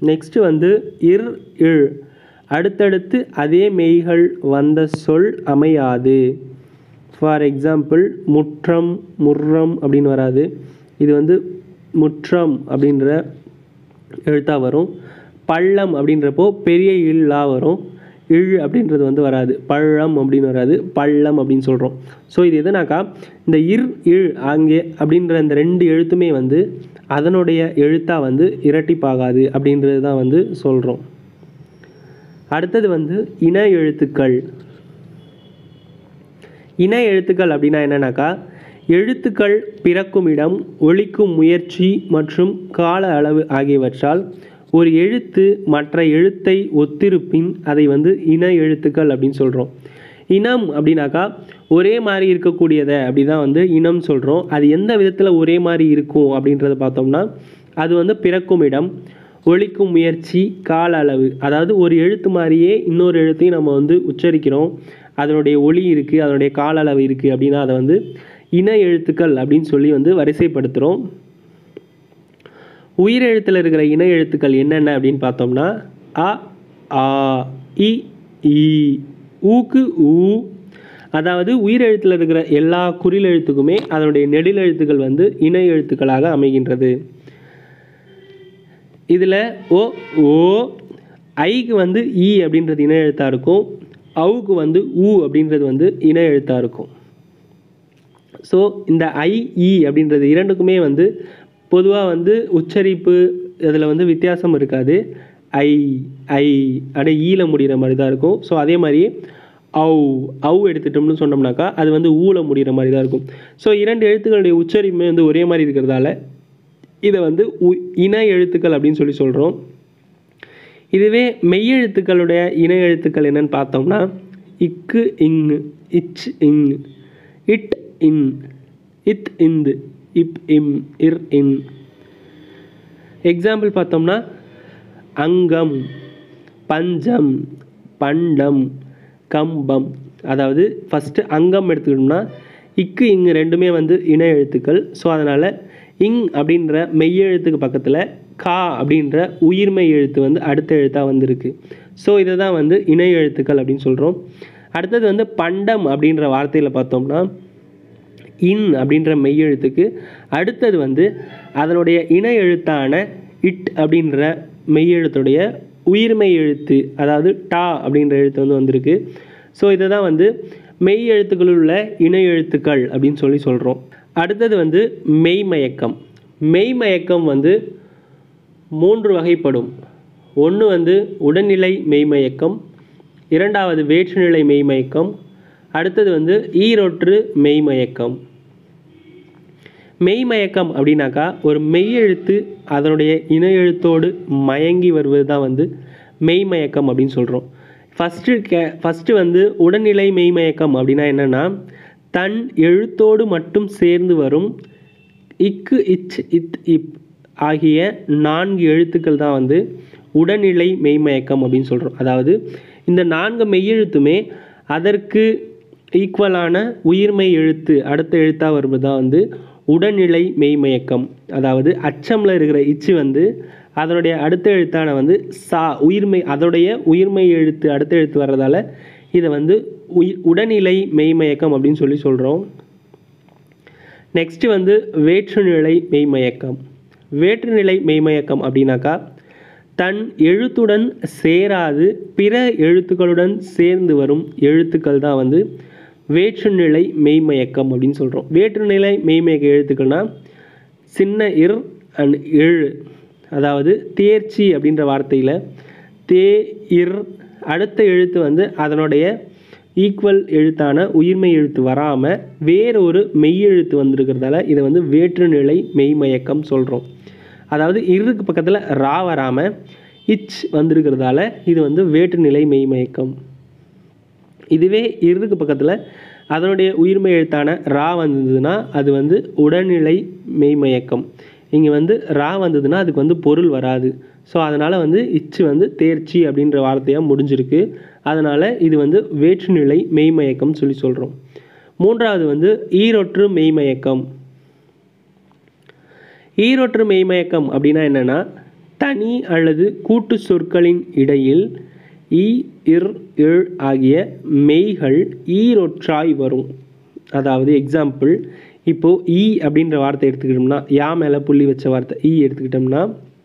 Speaker 1: நெக்ஸ்ட்டு வந்து இர் இழ் அடுத்தடுத்து அதே மெய்கள் வந்த சொல் அமையாது ஃபார் எக்ஸாம்பிள் முற்றம் முர்ரம் அப்படின்னு வராது இது வந்து முற்றம் அப்படின்ற எழுத்தாக வரும் பள்ளம் அப்படின்றப்போ பெரிய இல்லா வரும் இழ் அப்படின்றது வந்து வராது பள்ளம் அப்படின்னு வராது பள்ளம் அப்படின்னு சொல்கிறோம் ஸோ இது எதுனாக்கா இந்த இர் இழ் அங்கே அப்படின்ற இந்த ரெண்டு எழுத்துமே வந்து அதனுடைய எழுத்தாக வந்து இரட்டிப்பாகாது அப்படின்றது தான் வந்து சொல்கிறோம் அடுத்தது வந்து இன எழுத்துக்கள் இன எழுத்துக்கள் அப்படின்னா என்னன்னாக்கா எழுத்துக்கள் பிறக்கும் இடம் ஒழிக்கும் முயற்சி மற்றும் கால அளவு ஆகியவற்றால் ஒரு எழுத்து மற்ற எழுத்தை ஒத்திருப்பின் அதை வந்து இன எழுத்துக்கள் அப்படின்னு சொல்கிறோம் இனம் அப்படின்னாக்கா ஒரே மாதிரி இருக்கக்கூடியதை அப்படி தான் வந்து இனம் சொல்கிறோம் அது எந்த விதத்தில் ஒரே மாதிரி இருக்கும் அப்படின்றத பார்த்தோம்னா அது வந்து பிறக்கும் இடம் ஒழிக்கும் முயற்சி கால அளவு அதாவது ஒரு எழுத்து மாதிரியே இன்னொரு எழுத்தையும் நம்ம வந்து உச்சரிக்கிறோம் அதனுடைய ஒளி இருக்குது அதனுடைய கால அளவு இருக்குது அப்படின்னா அதை வந்து இன எழுத்துக்கள் அப்படின்னு சொல்லி வந்து வரிசைப்படுத்துகிறோம் உயிரெழுத்தில் இருக்கிற இன எழுத்துக்கள் என்னென்ன அப்படின்னு பார்த்தோம்னா அ ஆ இ ஈ ஊக்கு ஊ அதாவது உயிரெழுத்தில் இருக்கிற எல்லா குறில் எழுத்துக்குமே அதனுடைய நெடில் எழுத்துக்கள் வந்து இணை எழுத்துக்களாக அமைகின்றது இதில் ஓ ஓ ஐக்கு வந்து ஈ அப்படின்றது இணை எழுத்தாக இருக்கும் அவுக்கு வந்து ஊ அப்படின்றது வந்து இணை எழுத்தாக இருக்கும் ஸோ இந்த ஐ இ அப்படின்றது இரண்டுக்குமே வந்து பொதுவாக வந்து உச்சரிப்பு இதில் வந்து வித்தியாசம் இருக்காது ஐ ஐ அப்படியே ஈல முடிகிற மாதிரி தான் இருக்கும் ஸோ அதே மாதிரி ஔ ஔ எடுத்துட்டோம்னு சொன்னோம்னாக்கா அது வந்து ஊல முடிகிற மாதிரி தான் இருக்கும் ஸோ இரண்டு எழுத்துக்களுடைய உச்சரிப்புமே வந்து ஒரே மாதிரி இருக்கிறதால இதை வந்து உ இன எழுத்துக்கள் அப்படின்னு சொல்லி சொல்கிறோம் இதுவே மெய்யெழுத்துக்களுடைய இன எழுத்துக்கள் என்னன்னு பார்த்தோம்னா இக்கு இங்கு இச் இங் இட் இன் இத் இந்து இப் இம் இர் இன் எக்ஸாம்பிள் பார்த்தோம்னா அங்கம் பஞ்சம் பண்டம் கம்பம் அதாவது ஃபஸ்ட்டு அங்கம் எடுத்துக்கிட்டோம்னா இக்கு இங்கு ரெண்டுமே வந்து இன எழுத்துக்கள் ஸோ அதனால் இங் அப்படின்ற மெய்யெழுத்துக்கு பக்கத்தில் கா அப்படின்ற உயிர்மெய் எழுத்து வந்து அடுத்த எழுத்தாக வந்திருக்கு ஸோ இதை தான் வந்து இணை எழுத்துக்கள் அப்படின்னு சொல்கிறோம் அடுத்தது வந்து பண்டம் அப்படின்ற வார்த்தையில் பார்த்தோம்னா இன் அப்படின்ற மெய்யெழுத்துக்கு அடுத்தது வந்து அதனுடைய இணை எழுத்தான இட் அப்படின்ற மெய்யெழுத்துடைய உயிர்மெய் எழுத்து அதாவது டா அப்படின்ற எழுத்து வந்து வந்திருக்கு ஸோ இதை தான் வந்து மெய் எழுத்துக்களில் உள்ள இணை எழுத்துக்கள் அப்படின்னு சொல்லி சொல்கிறோம் அடுத்தது வந்து மெய்மயக்கம் மெய்மயக்கம் வந்து மூன்று வகைப்படும் ஒன்று வந்து உடல்நிலை மெய்மயக்கம் இரண்டாவது வேற்றுநிலை மெய்மயக்கம் அடுத்தது வந்து ஈரொற்று மெய்மயக்கம் மெய்மயக்கம் அப்படின்னாக்கா ஒரு மெய்யெழுத்து அதனுடைய இன எழுத்தோடு மயங்கி வருவது தான் வந்து மெய்மயக்கம் அப்படின்னு சொல்கிறோம் ஃபஸ்ட்டு கே ஃபஸ்ட்டு வந்து உடல்நிலை மெய்மயக்கம் அப்படின்னா என்னென்னா தன் எழுத்தோடு மட்டும் சேர்ந்து வரும் இக்கு இச் இத் இப் ஆகிய நான்கு எழுத்துக்கள் தான் வந்து உடல்நிலை மெய்மயக்கம் அப்படின்னு சொல்கிறோம் அதாவது இந்த நான்கு மெய்யெழுத்துமே அதற்கு ஈக்குவலான உயிர்மெய் எழுத்து அடுத்த எழுத்தாக வருவது தான் வந்து உடல்நிலை மெய்மயக்கம் அதாவது அச்சமில் இருக்கிற இச்சு வந்து அதனுடைய அடுத்த எழுத்தான வந்து சா உயிர்மெய் அதோடைய உயிர்மெய் எழுத்து அடுத்த எழுத்து வர்றதால இதை வந்து உய் உடல்நிலை மெய்மயக்கம் அப்படின்னு சொல்லி சொல்கிறோம் நெக்ஸ்ட் வந்து வேற்றுநிலை மெய்மயக்கம் வேற்றுநிலை மெய்மயக்கம் அப்படின்னாக்கா தன் எழுத்துடன் சேராது பிற எழுத்துக்களுடன் சேர்ந்து வரும் எழுத்துக்கள் தான் வந்து வேற்றுநிலை மெய்மயக்கம் அப்படின்னு சொல்கிறோம் வேற்றுநிலை மெய்மயக்க எழுத்துக்கள்னா சின்ன இர் அண்ட் எழு அதாவது தேர்ச்சி அப்படின்ற வார்த்தையில் தே இர் அடுத்த எழுத்து வந்து அதனுடைய ஈக்குவல் எழுத்தான உயிர்மை எழுத்து வராமல் வேறொரு மெய்யெழுத்து வந்திருக்கிறதால இதை வந்து வேற்றுநிலை மெய்மயக்கம் சொல்கிறோம் அதாவது இருக்கு பக்கத்தில் ரா வராமல் இச் வந்திருக்கிறதால இது வந்து வேற்றுநிலை மெய்மயக்கம் இதுவே இருக்கு பக்கத்தில் அதனுடைய உயிர்மை எழுத்தான ரா வந்ததுன்னா அது வந்து உடல்நிலை மெய்மயக்கம் இங்கே வந்து ரா வந்ததுன்னா அதுக்கு வந்து பொருள் வராது ஸோ அதனால் வந்து இச்சு வந்து தேர்ச்சி அப்படின்ற வார்த்தையாக முடிஞ்சிருக்கு அதனால் இது வந்து வேற்றுநிலை மெய்மயக்கம் சொல்லி சொல்கிறோம் மூன்றாவது வந்து ஈரொற்று மெய்மயக்கம் ஈரொற்று மெய்மயக்கம் அப்படின்னா என்னென்னா தனி அல்லது கூட்டு சொற்களின் இடையில் இ இர் இழ் ஆகிய மெய்கள் ஈரொற்றாய் வரும் அதாவது எக்ஸாம்பிள் இப்போது ஈ அப்படின்ற வார்த்தை எடுத்துக்கிட்டோம்னா யா மேலே புள்ளி வச்ச வார்த்தை ஈ எடுத்துக்கிட்டோம்னா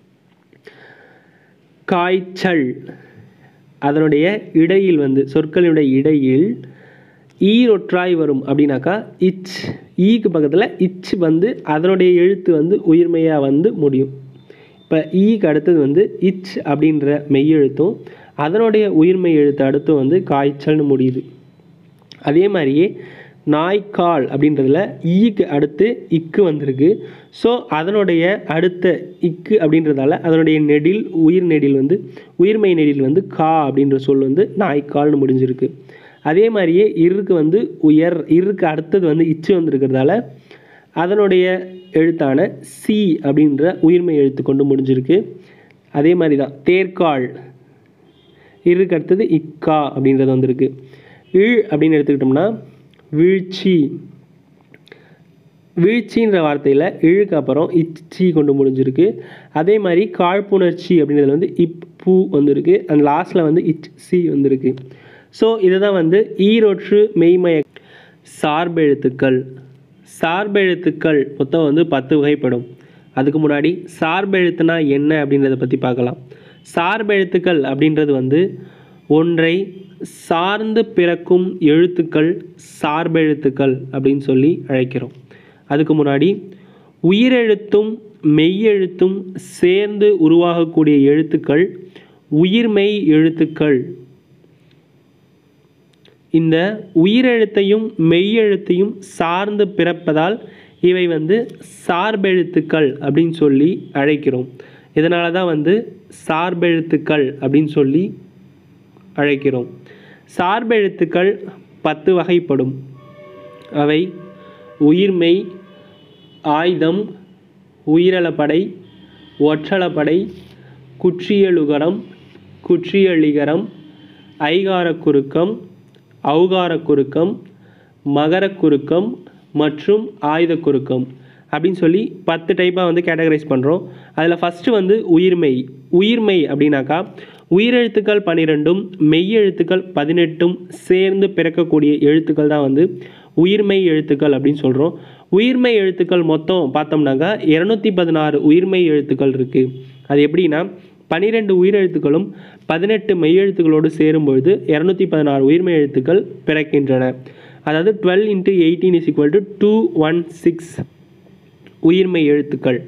Speaker 1: காய்ச்சல் அதனுடைய இடையில் வந்து சொற்களினுடைய இடையில் ஈரொற்றாய் வரும் அப்படின்னாக்கா இச் ஈக்கு பக்கத்தில் இச் வந்து அதனுடைய எழுத்து வந்து உயிர்மையாக வந்து முடியும் இப்போ ஈக்கு அடுத்தது வந்து இச் அப்படின்ற மெய்யெழுத்தும் அதனுடைய உயிர்மை எழுத்து அடுத்து வந்து காய்ச்சல்னு முடியுது அதே மாதிரியே நாய்க்கால் அப்படின்றதுல ஈக்கு அடுத்து இக்கு வந்திருக்கு ஸோ அதனுடைய அடுத்த இக்கு அப்படின்றதால அதனுடைய நெடில் உயிர் நெடில் வந்து உயிர்மை நெடில் வந்து கா அப்படின்ற சொல் வந்து நாய்க்கால்னு முடிஞ்சிருக்கு அதே மாதிரியே இருக்கு வந்து உயர் இருக்கு அடுத்தது வந்து இச்சு வந்திருக்கிறதால அதனுடைய எழுத்தான சி அப்படின்ற உயிர்மை எழுத்து கொண்டு முடிஞ்சிருக்கு அதே மாதிரி தான் தேர்கால் இருக்கு அடுத்தது இக்கா அப்படின்றது வந்திருக்கு இழ் அப்படின்னு எடுத்துக்கிட்டோம்னா வீழ்ச்சி வீழ்ச்சின்ற வார்த்தையில் இழுக்கு அப்புறம் இச்சி கொண்டு முடிஞ்சிருக்கு அதே மாதிரி காழ்ப்புணர்ச்சி அப்படின்றதுல வந்து இப் பூ வந்திருக்கு அந்த லாஸ்ட்டில் வந்து இச் சி வந்திருக்கு ஸோ இதுதான் வந்து ஈரொற்று மெய்மய சார்பெழுத்துக்கள் சார்பெழுத்துக்கள் மொத்தம் வந்து பத்து வகைப்படும் அதுக்கு முன்னாடி சார்பெழுத்துனா என்ன அப்படின்றத பற்றி பார்க்கலாம் சார்பெழுத்துக்கள் அப்படின்றது வந்து ஒன்றை சார்ந்து பிறக்கும் எழுத்துக்கள் சார்பெழுத்துக்கள் அப்படின்னு சொல்லி அழைக்கிறோம் அதுக்கு முன்னாடி உயிரெழுத்தும் மெய்யெழுத்தும் சேர்ந்து உருவாகக்கூடிய எழுத்துக்கள் உயிர்மெய் எழுத்துக்கள் இந்த உயிரெழுத்தையும் மெய்யெழுத்தையும் சார்ந்து பிறப்பதால் இவை வந்து சார்பெழுத்துக்கள் அப்படின்னு சொல்லி அழைக்கிறோம் இதனால தான் வந்து சார்பெழுத்துக்கள் அப்படின்னு சொல்லி அழைக்கிறோம் சார்பெழுத்துக்கள் பத்து வகைப்படும் அவை உயிர்மெய் ஆயுதம் உயிரளப்படை ஒற்றளப்படை குற்றியலுகரம் குற்றியலிகரம் ஐகாரக் குறுக்கம் ஔகாரக் குறுக்கம் மகரக் குறுக்கம் மற்றும் ஆயுதக் குறுக்கம் அப்படின்னு சொல்லி பத்து டைப்பாக வந்து கேட்டகரைஸ் பண்ணுறோம் அதில் ஃபஸ்ட்டு வந்து உயிர்மெய் உயிர்மெய் அப்படின்னாக்கா உயிரெழுத்துக்கள் பன்னிரெண்டும் மெய்யெழுத்துக்கள் பதினெட்டும் சேர்ந்து பிறக்கக்கூடிய எழுத்துக்கள் தான் வந்து உயிர்மெய் எழுத்துக்கள் அப்படின்னு சொல்கிறோம் உயிர்மெய் எழுத்துக்கள் மொத்தம் பார்த்தோம்னாக்கா இரநூத்தி பதினாறு உயிர்மெய் எழுத்துக்கள் இருக்குது அது எப்படின்னா பன்னிரெண்டு உயிரெழுத்துக்களும் பதினெட்டு மெய்யெழுத்துக்களோடு சேரும்பொழுது இரநூத்தி பதினாறு உயிர்மெய் எழுத்துக்கள் பிறக்கின்றன அதாவது twelve into eighteen is equal to two one six உயிர்மெய் எழுத்துக்கள்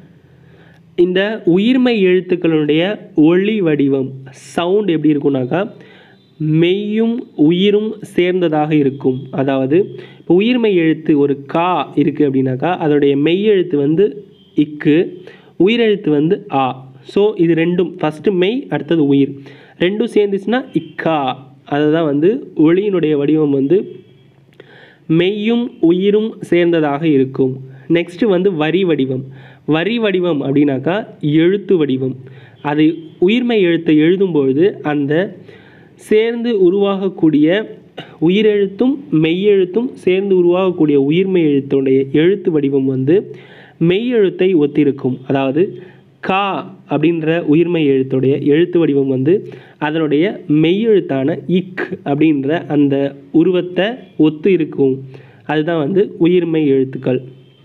Speaker 1: இந்த உயிர்மை எழுத்துக்களுடைய ஒளி வடிவம் சவுண்ட் எப்படி இருக்கும்னாக்கா மெய்யும் உயிரும் சேர்ந்ததாக இருக்கும் அதாவது இப்போ உயிர்மை எழுத்து ஒரு கா இருக்குது அப்படின்னாக்கா அதோடைய மெய் எழுத்து வந்து இக்கு உயிரெழுத்து வந்து ஆ ஸோ இது ரெண்டும் ஃபஸ்ட்டு மெய் அடுத்தது உயிர் ரெண்டும் சேர்ந்துச்சுன்னா இக்கா அதுதான் வந்து ஒளியினுடைய வடிவம் வந்து மெய்யும் உயிரும் சேர்ந்ததாக இருக்கும் நெக்ஸ்ட்டு வந்து வரி வடிவம் வரி வடிவம் அப்படின்னாக்கா எழுத்து வடிவம் அது உயிர்மை எழுத்தை எழுதும்பொழுது அந்த சேர்ந்து உருவாகக்கூடிய உயிரெழுத்தும் மெய்யெழுத்தும் சேர்ந்து உருவாகக்கூடிய உயிர்மை எழுத்துடைய எழுத்து வடிவம் வந்து மெய்யெழுத்தை ஒத்திருக்கும் அதாவது கா அப்படின்ற உயிர்மை எழுத்துடைய எழுத்து வடிவம் வந்து அதனுடைய மெய்யெழுத்தான இக் அப்படின்ற அந்த உருவத்தை ஒத்து இருக்கும் அதுதான் வந்து உயிர்மை எழுத்துக்கள்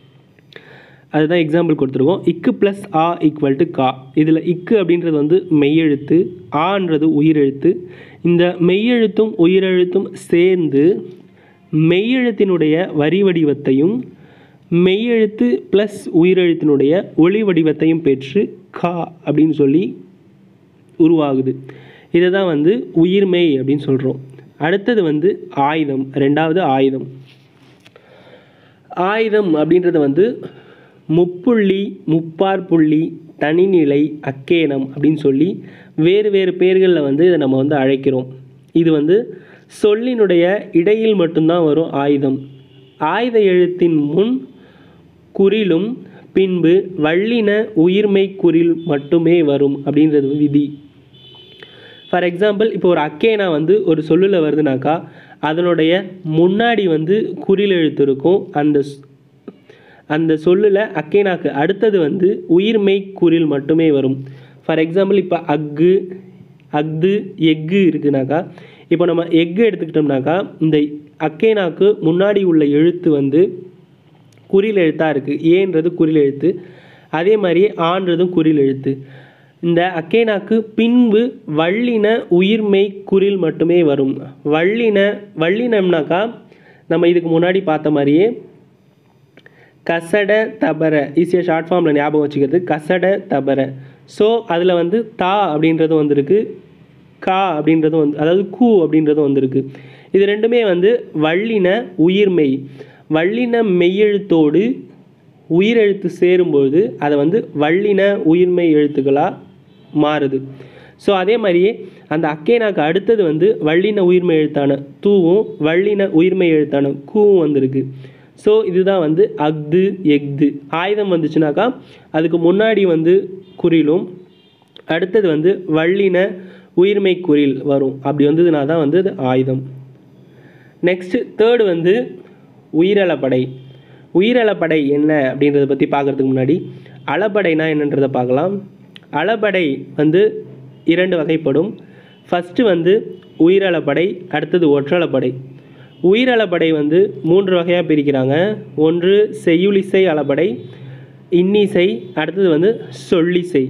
Speaker 1: அதுதான் எக்ஸாம்பிள் கொடுத்துருக்கோம் இக்கு ப்ளஸ் ஆ ஈக்குவல் டு கா இதில் இக்கு அப்படின்றது வந்து மெய்யெழுத்து ஆன்றது உயிரெழுத்து இந்த மெய்யெழுத்தும் உயிரெழுத்தும் சேர்ந்து மெய்யெழுத்தினுடைய வரி வடிவத்தையும் மெய்யெழுத்து ப்ளஸ் உயிரெழுத்தினுடைய ஒளி வடிவத்தையும் பெற்று கா அப்படின்னு சொல்லி உருவாகுது இதை தான் வந்து உயிர்மெய் அப்படின்னு சொல்கிறோம் அடுத்தது வந்து ஆயுதம் ரெண்டாவது ஆயுதம் ஆயுதம் அப்படின்றது வந்து முப்புள்ளி முப்பார் புள்ளி தனிநிலை அக்கேனம் அப்படின்னு சொல்லி வேறு வேறு பெயர்களில் வந்து இதை நம்ம வந்து அழைக்கிறோம் இது வந்து சொல்லினுடைய இடையில் மட்டும்தான் வரும் ஆயுதம் ஆயுத எழுத்தின் முன் குறிலும் பின்பு வள்ளின உயிர்மை குறில் மட்டுமே வரும் அப்படின்றது விதி ஃபார் எக்ஸாம்பிள் இப்போ ஒரு அக்கேனா வந்து ஒரு சொல்லில் வருதுனாக்கா அதனுடைய முன்னாடி வந்து குறில் எழுத்து இருக்கும் அந்த ஸ்- அந்த சொல்லில் அக்கேனாக்கு அடுத்தது வந்து உயிர்மெய் குறில் மட்டுமே வரும் ஃபார் எக்ஸாம்பிள் இப்போ அக்கு அக்து எக்கு இருக்குனாக்கா இப்போ நம்ம எக்கு எடுத்துக்கிட்டோம்னாக்கா இந்த அக்கேனாக்கு முன்னாடி உள்ள எழுத்து வந்து குறில் எழுத்தாக இருக்குது ஏன்றது குறில் எழுத்து அதே மாதிரி ஆன்றதும் குறில் எழுத்து இந்த அக்கேனாக்கு பின்பு வள்ளின உயிர்மெய் குறில் மட்டுமே வரும் வள்ளின வள்ளினம்னாக்கா நம்ம இதுக்கு முன்னாடி பார்த்த மாதிரியே கசட தபர ஈஸியாக ஷார்ட் ஃபார்மில் ஞாபகம் வச்சுக்கிறது கசட தபர ஸோ அதில் வந்து தா அப்படின்றது வந்திருக்கு கா அப்படின்றது வந்து அதாவது கூ அப்படின்றது வந்திருக்கு இது ரெண்டுமே வந்து வள்ளின உயிர்மெய் வள்ளின மெய்யெழுத்தோடு உயிரெழுத்து சேரும்போது அதை வந்து வள்ளின உயிர்மெய் எழுத்துக்களாக மாறுது ஸோ அதே மாதிரியே அந்த அக்கேனாக்கு அடுத்தது வந்து வள்ளின உயிர்மெய் எழுத்தான தூவும் வள்ளின உயிர்மெய் எழுத்தான கூவும் வந்திருக்கு ஸோ இதுதான் வந்து அக்து எக்து ஆயுதம் வந்துச்சுனாக்கா அதுக்கு முன்னாடி வந்து குறிலும் அடுத்தது வந்து வள்ளின உயிர்மை குறில் வரும் அப்படி வந்ததுனா தான் வந்து அது ஆயுதம் நெக்ஸ்ட் தேர்டு வந்து உயிரலப்படை உயிரலப்படை என்ன அப்படின்றத பற்றி பார்க்குறதுக்கு முன்னாடி அளபடைனா என்னன்றதை பார்க்கலாம் அளபடை வந்து இரண்டு வகைப்படும் ஃபஸ்ட்டு வந்து உயிரலப்படை அடுத்தது ஒற்றளப்படை உயிரலப்படை வந்து மூன்று வகையாக பிரிக்கிறாங்க ஒன்று செய்யுளிசை அளபடை இன்னிசை அடுத்தது வந்து சொல்லிசை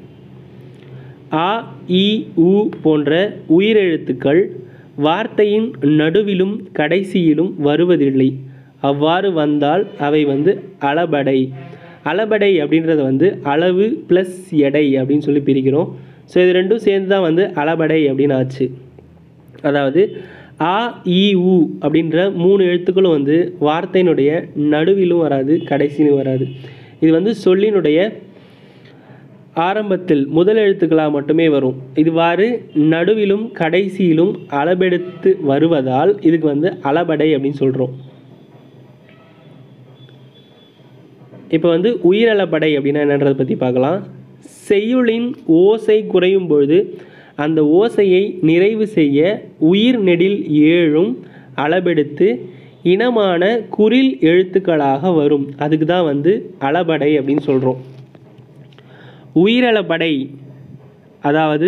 Speaker 1: ஆ இ உ போன்ற உயிரெழுத்துக்கள் வார்த்தையின் நடுவிலும் கடைசியிலும் வருவதில்லை அவ்வாறு வந்தால் அவை வந்து அளபடை அளபடை அப்படின்றத வந்து அளவு ப்ளஸ் எடை அப்படின்னு சொல்லி பிரிக்கிறோம் ஸோ இது ரெண்டும் சேர்ந்து தான் வந்து அளபடை அப்படின்னு ஆச்சு அதாவது ஆ இ உ அப்படின்ற மூணு எழுத்துக்களும் வந்து வார்த்தையினுடைய நடுவிலும் வராது கடைசியிலும் வராது இது வந்து சொல்லினுடைய ஆரம்பத்தில் முதல் எழுத்துக்களாக மட்டுமே வரும் இதுவாறு நடுவிலும் கடைசியிலும் அளபெடுத்து வருவதால் இதுக்கு வந்து அளபடை அப்படின்னு சொல்கிறோம் இப்போ வந்து உயிரளபடை அப்படின்னா என்னன்றதை பற்றி பார்க்கலாம் செய்யுளின் ஓசை குறையும் பொழுது அந்த ஓசையை நிறைவு செய்ய உயிர் நெடில் ஏழும் அளபெடுத்து இனமான குறில் எழுத்துக்களாக வரும் அதுக்கு தான் வந்து அளபடை அப்படின்னு சொல்கிறோம் உயிரளபடை அதாவது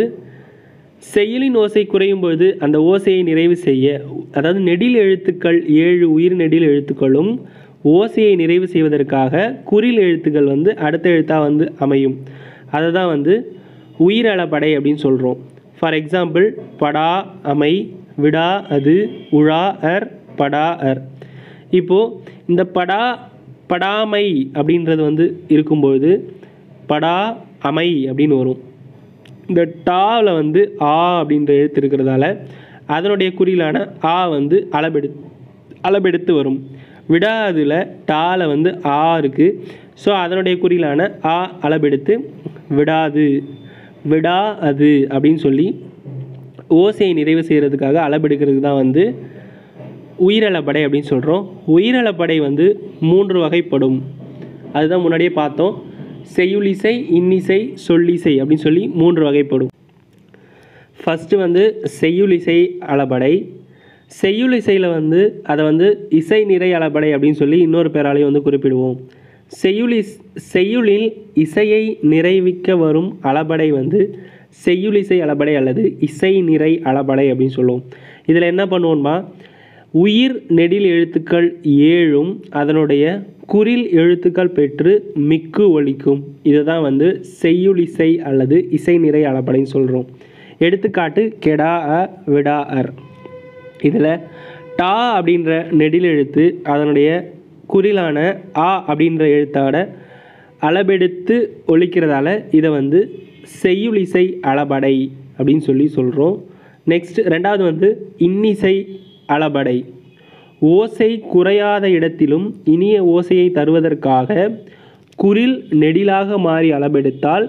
Speaker 1: செயலின் ஓசை குறையும் பொழுது அந்த ஓசையை நிறைவு செய்ய அதாவது நெடில் எழுத்துக்கள் ஏழு உயிர் நெடில் எழுத்துக்களும் ஓசையை நிறைவு செய்வதற்காக குறில் எழுத்துக்கள் வந்து அடுத்த எழுத்தாக வந்து அமையும் அதை தான் வந்து உயிரளபடை அப்படின்னு சொல்கிறோம் ஃபார் எக்ஸாம்பிள் படா அமை விடா அது உழா அர் படா அர் இப்போது இந்த படா படாமை அப்படின்றது வந்து இருக்கும்பொழுது படா அமை அப்படின்னு வரும் இந்த டாவில் வந்து ஆ அப்படின்ற எழுத்து இருக்கிறதால அதனுடைய குறியிலான ஆ வந்து அளபெடு அளபெடுத்து வரும் விடாதில் டால வந்து ஆ இருக்குது ஸோ அதனுடைய குறியிலான ஆ அளபெடுத்து விடாது விடா அது அப்படின்னு சொல்லி ஓசையை நிறைவு செய்கிறதுக்காக அளபெடுக்கிறதுக்கு தான் வந்து உயிரளப்படை அப்படின்னு சொல்கிறோம் உயிரளப்படை வந்து மூன்று வகைப்படும் அதுதான் முன்னாடியே பார்த்தோம் செய்யுளிசை இன்னிசை சொல்லிசை அப்படின்னு சொல்லி மூன்று வகைப்படும் ஃபஸ்ட்டு வந்து செய்யுளிசை அளபடை செய்யுளிசையில் வந்து அதை வந்து இசை நிறை அளபடை அப்படின்னு சொல்லி இன்னொரு பேராலையும் வந்து குறிப்பிடுவோம் செய்யுளி செய்யுளில் இசையை நிறைவிக்க வரும் அளபடை வந்து செய்யுளிசை அளபடை அல்லது இசை நிறை அளபடை அப்படின்னு சொல்லுவோம் இதில் என்ன பண்ணுவோம்னா உயிர் நெடில் எழுத்துக்கள் ஏழும் அதனுடைய குறில் எழுத்துக்கள் பெற்று மிக்கு ஒலிக்கும் இதுதான் வந்து செய்யுளிசை அல்லது இசை நிறை அளபடைன்னு சொல்கிறோம் எடுத்துக்காட்டு கெடா அ விடா அர் இதில் டா அப்படின்ற நெடில் எழுத்து அதனுடைய குறிலான ஆ அப்படின்ற எழுத்தோட அளபெடுத்து ஒலிக்கிறதால இதை வந்து செய்யுளிசை அளபடை அப்படின்னு சொல்லி சொல்கிறோம் நெக்ஸ்ட் ரெண்டாவது வந்து இன்னிசை அளபடை ஓசை குறையாத இடத்திலும் இனிய ஓசையை தருவதற்காக குறில் நெடிலாக மாறி அளபெடுத்தால்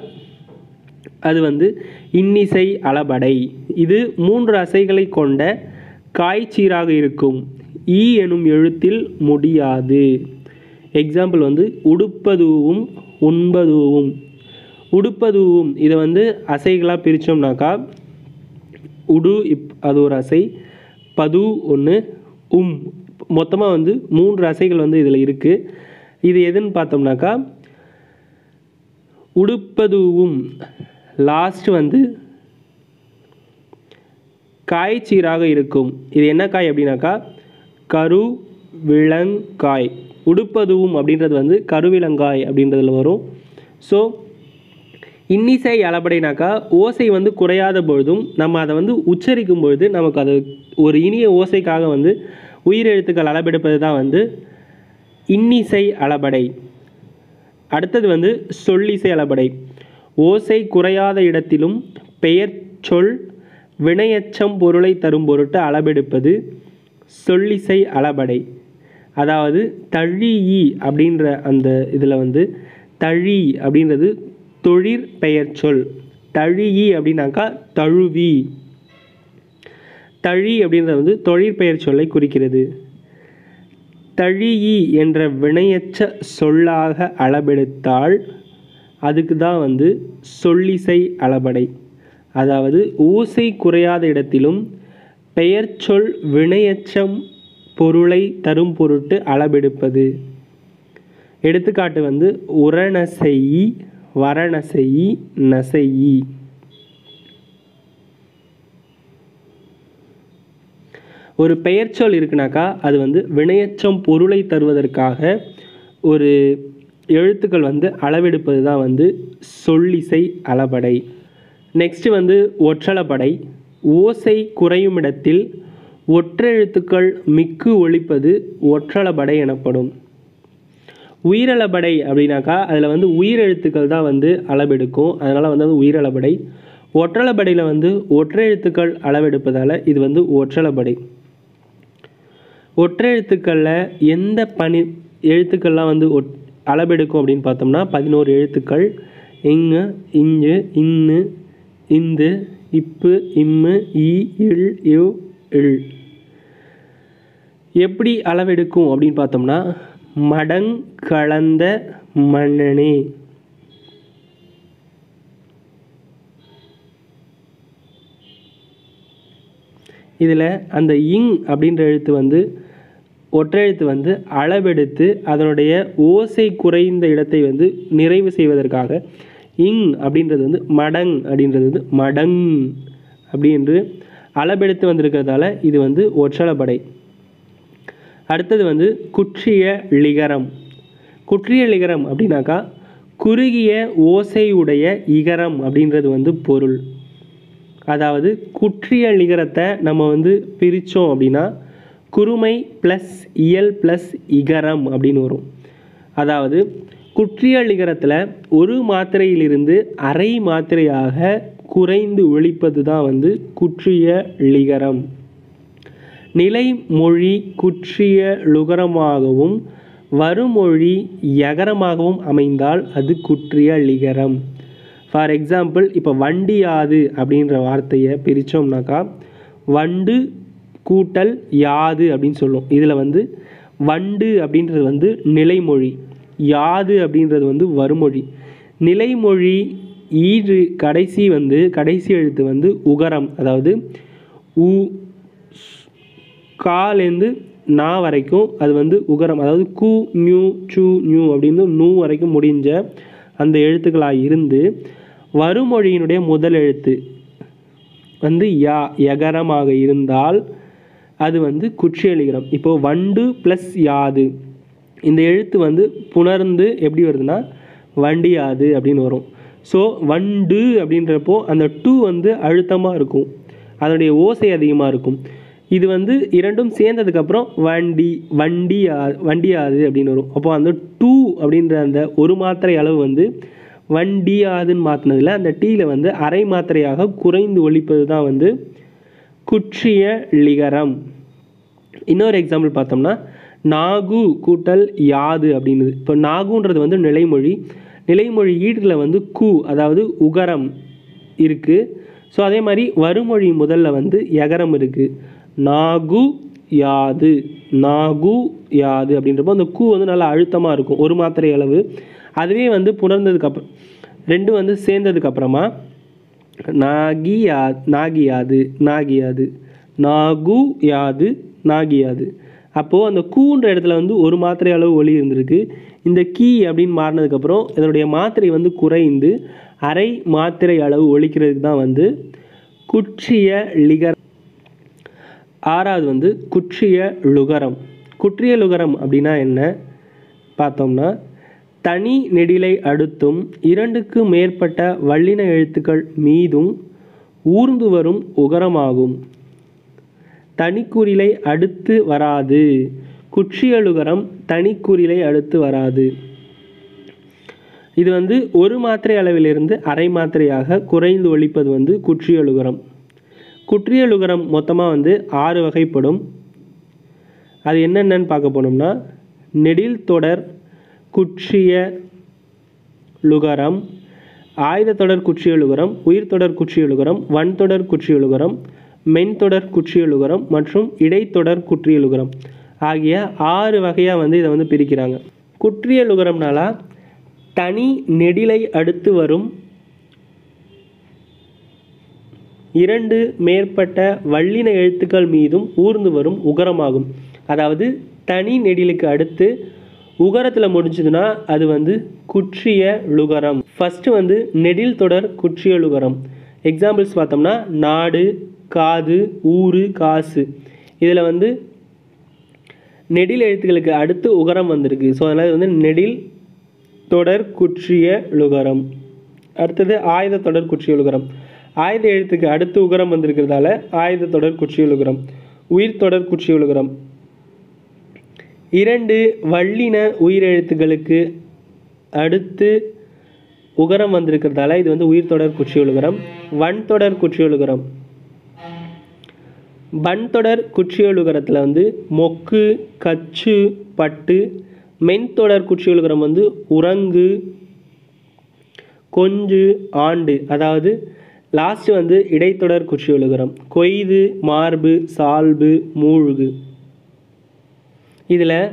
Speaker 1: அது வந்து இன்னிசை அளபடை இது மூன்று அசைகளை கொண்ட காய்ச்சீராக இருக்கும் ஈ எனும் எழுத்தில் முடியாது எக்ஸாம்பிள் வந்து உடுப்பதுவும் உண்பதுவும் உடுப்பதுவும் இதை வந்து அசைகளாக பிரித்தோம்னாக்கா உடு இப் அது ஒரு அசை பது ஒன்று உம் மொத்தமாக வந்து மூன்று அசைகள் வந்து இதில் இருக்குது இது எதுன்னு பார்த்தோம்னாக்கா உடுப்பதுவும் லாஸ்ட் வந்து காய்ச்சீராக இருக்கும் இது என்ன காய் அப்படின்னாக்கா கரு விலங்காய் உடுப்பதுவும் அப்படின்றது வந்து கருவிலங்காய் அப்படின்றதுல வரும் ஸோ இன்னிசை அளபடைனாக்கா ஓசை வந்து குறையாத பொழுதும் நம்ம அதை வந்து உச்சரிக்கும் பொழுது நமக்கு அது ஒரு இனிய ஓசைக்காக வந்து உயிரெழுத்துக்கள் அளபெடுப்பது தான் வந்து இன்னிசை அளபடை அடுத்தது வந்து சொல்லிசை அளபடை ஓசை குறையாத இடத்திலும் பெயர் சொல் வினையச்சம் பொருளை தரும் பொருட்டு அளபெடுப்பது சொல்லிசை அளபடை அதாவது தழீஇ அப்படின்ற அந்த இதில் வந்து தழி அப்படின்றது தொழிற் பெயர் சொல் தழீஇ அப்படின்னாக்கா தழுவி தழி அப்படின்றது வந்து தொழிற்பெயர் சொல்லை குறிக்கிறது தழீஇ என்ற வினையச்ச சொல்லாக அளபெடுத்தால் அதுக்கு தான் வந்து சொல்லிசை அளபடை அதாவது ஓசை குறையாத இடத்திலும் பெயர் சொல் வினையச்சம் பொருளை தரும் பொருட்டு அளபெடுப்பது எடுத்துக்காட்டு வந்து உரணசெய் வரணசெய் நசெய் ஒரு பெயர்ச்சொல் இருக்குனாக்கா அது வந்து வினையச்சம் பொருளை தருவதற்காக ஒரு எழுத்துக்கள் வந்து அளவெடுப்பது தான் வந்து சொல்லிசை அளபடை நெக்ஸ்ட் வந்து ஒற்றளபடை ஓசை குறையும் இடத்தில் ஒற்றெழுத்துக்கள் மிக்கு ஒழிப்பது ஒற்றளபடை எனப்படும் உயிரளபடை அப்படின்னாக்கா அதில் வந்து உயிரெழுத்துக்கள் தான் வந்து அளவெடுக்கும் அதனால் வந்து அது உயிரளபடை ஒற்றளபடையில் வந்து ஒற்றெழுத்துக்கள் அளவெடுப்பதால் இது வந்து ஒற்றளபடை ஒற்றெழுத்துக்களில் எந்த பனி எழுத்துக்கள்லாம் வந்து ஒட் அளவெடுக்கும் அப்படின்னு பார்த்தோம்னா பதினோரு எழுத்துக்கள் இங்கு இஞ்சு இன்னு இந்து இப்பு இம்மு இ இல் இவ் இல் எப்படி அளவெடுக்கும் அப்படின்னு பார்த்தோம்னா மடங் கலந்த மன்னனே இதில் அந்த இங் அப்படின்ற எழுத்து வந்து ஒற்றெழுத்து வந்து அளவெடுத்து அதனுடைய ஓசை குறைந்த இடத்தை வந்து நிறைவு செய்வதற்காக இங் அப்படின்றது வந்து மடங் அப்படின்றது வந்து மடங் அப்படி என்று அளபெடுத்து வந்திருக்கிறதால இது வந்து ஒற்றளபடை அடுத்தது வந்து குற்றிய லிகரம் குற்றிய லிகரம் அப்படின்னாக்கா குறுகிய ஓசையுடைய இகரம் அப்படின்றது வந்து பொருள் அதாவது குற்றிய லிகரத்தை நம்ம வந்து பிரித்தோம் அப்படின்னா குறுமை ப்ளஸ் இயல் ப்ளஸ் இகரம் அப்படின்னு வரும் அதாவது குற்றிய லிகரத்தில் ஒரு மாத்திரையிலிருந்து அரை மாத்திரையாக குறைந்து ஒழிப்பது தான் வந்து குற்றிய லிகரம் நிலைமொழி குற்றிய லுகரமாகவும் வருமொழி யகரமாகவும் அமைந்தால் அது குற்றிய லிகரம் ஃபார் எக்ஸாம்பிள் இப்போ வண்டியாது அப்படின்ற வார்த்தையை பிரித்தோம்னாக்கா வண்டு கூட்டல் யாது அப்படின்னு சொல்லும் இதில் வந்து வண்டு அப்படின்றது வந்து நிலைமொழி யாது அப்படின்றது வந்து வருமொழி நிலைமொழி ஈறு கடைசி வந்து கடைசி எழுத்து வந்து உகரம் அதாவது உ காலேருந்து நா வரைக்கும் அது வந்து உகரம் அதாவது கு நியூ சு நியூ அப்படின்னு நூ வரைக்கும் முடிஞ்ச அந்த எழுத்துக்களாக இருந்து வருமொழியினுடைய முதல் எழுத்து வந்து யா யகரமாக இருந்தால் அது வந்து குற்றியலிகரம் இப்போது வண்டு ப்ளஸ் யாது இந்த எழுத்து வந்து புணர்ந்து எப்படி வருதுன்னா வண்டியாது அப்படின்னு வரும் ஸோ வண்டு அப்படின்றப்போ அந்த டூ வந்து அழுத்தமாக இருக்கும் அதனுடைய ஓசை அதிகமாக இருக்கும் இது வந்து இரண்டும் சேர்ந்ததுக்கப்புறம் வண்டி வண்டியா வண்டியாது அப்படின்னு வரும் அப்போ அந்த டூ அப்படின்ற அந்த ஒரு மாத்திரை அளவு வந்து வண்டியாதுன்னு மாற்றினதில் அந்த டீயில் வந்து அரை மாத்திரையாக குறைந்து ஒழிப்பது தான் வந்து குற்றிய லிகரம் இன்னொரு எக்ஸாம்பிள் பார்த்தோம்னா நாகு கூட்டல் யாது அப்படின்னுது இப்போ நாகுன்றது வந்து நிலைமொழி நிலைமொழி ஈட்டில் வந்து கு அதாவது உகரம் இருக்குது ஸோ அதே மாதிரி வருமொழி முதல்ல வந்து யகரம் இருக்குது நாகு யாது நாகு யாது அப்படின்றப்போ அந்த கூ வந்து நல்லா அழுத்தமாக இருக்கும் ஒரு மாத்திரை அளவு அதுவே வந்து புணர்ந்ததுக்கப்புறம் ரெண்டும் வந்து சேர்ந்ததுக்கப்புறமா நாகியா நாகியாது நாகியாது நாகு யாது நாகியாது அப்போது அந்த கூன்ற இடத்துல வந்து ஒரு மாத்திரை அளவு ஒளி இருந்திருக்கு இந்த கீ அப்படின்னு மாறினதுக்கப்புறம் இதனுடைய மாத்திரை வந்து குறைந்து அரை மாத்திரை அளவு ஒழிக்கிறதுக்கு தான் வந்து குற்றிய லிகர் ஆறாவது வந்து குற்றிய லுகரம் குற்றிய லுகரம் அப்படின்னா என்ன பார்த்தோம்னா தனி நெடிலை அடுத்தும் இரண்டுக்கு மேற்பட்ட வல்லின எழுத்துக்கள் மீதும் ஊர்ந்து வரும் உகரமாகும் தனிக்குறிலை அடுத்து வராது குற்றியலுகரம் தனிக்குறிலை அடுத்து வராது இது வந்து ஒரு மாத்திரை அளவிலிருந்து அரை மாத்திரையாக குறைந்து ஒழிப்பது வந்து குற்றியலுகரம் குற்றியலுகரம் மொத்தமாக வந்து ஆறு வகைப்படும் அது என்னென்னன்னு பார்க்க போனோம்னா நெடில் தொடர் குற்றிய லுகரம் ஆயுதத்தொடர் குற்றியலுகரம் உயிர்த்தொடர் குற்றியலுகரம் வன்தொடர் குற்றியலுகரம் மென்தொடர் குற்றியலுகரம் மற்றும் இடைத்தொடர் குற்றியலுகரம் ஆகிய ஆறு வகையாக வந்து இதை வந்து பிரிக்கிறாங்க குற்றியலுகரம்னால தனி நெடிலை அடுத்து வரும் இரண்டு மேற்பட்ட வல்லின எழுத்துக்கள் மீதும் ஊர்ந்து வரும் உகரமாகும் அதாவது தனி நெடிலுக்கு அடுத்து உகரத்தில் முடிஞ்சதுன்னா அது வந்து குற்றிய லுகரம் ஃபஸ்ட்டு வந்து நெடில் தொடர் குற்றிய லுகரம் எக்ஸாம்பிள்ஸ் பார்த்தோம்னா நாடு காது ஊரு காசு இதில் வந்து நெடில் எழுத்துக்களுக்கு அடுத்து உகரம் வந்திருக்கு ஸோ அதனால் இது வந்து நெடில் தொடர் குற்றிய லுகரம் அடுத்தது ஆயுத தொடர் குற்றிய லுகரம் ஆயுத எழுத்துக்கு அடுத்து உகரம் வந்திருக்கிறதால ஆயுத தொடர் குற்றிய லுகரம் உயிர் தொடர் குற்றிய லுகரம் இரண்டு வல்லின உயிரெழுத்துக்களுக்கு அடுத்து உகரம் வந்திருக்கிறதால இது வந்து உயிர் தொடர் குற்றியொழுகரம் வன் தொடர் குற்றியொழுகரம் வன்தொடர் குற்றியொழுகரத்தில் வந்து மொக்கு கச்சு பட்டு மென்தொடர் குற்றியொழுகரம் வந்து உறங்கு கொஞ்சு ஆண்டு அதாவது லாஸ்ட் வந்து இடைத்தொடர் குற்றியொழுகரம் கொய்து மார்பு சால்பு மூழ்கு இதில்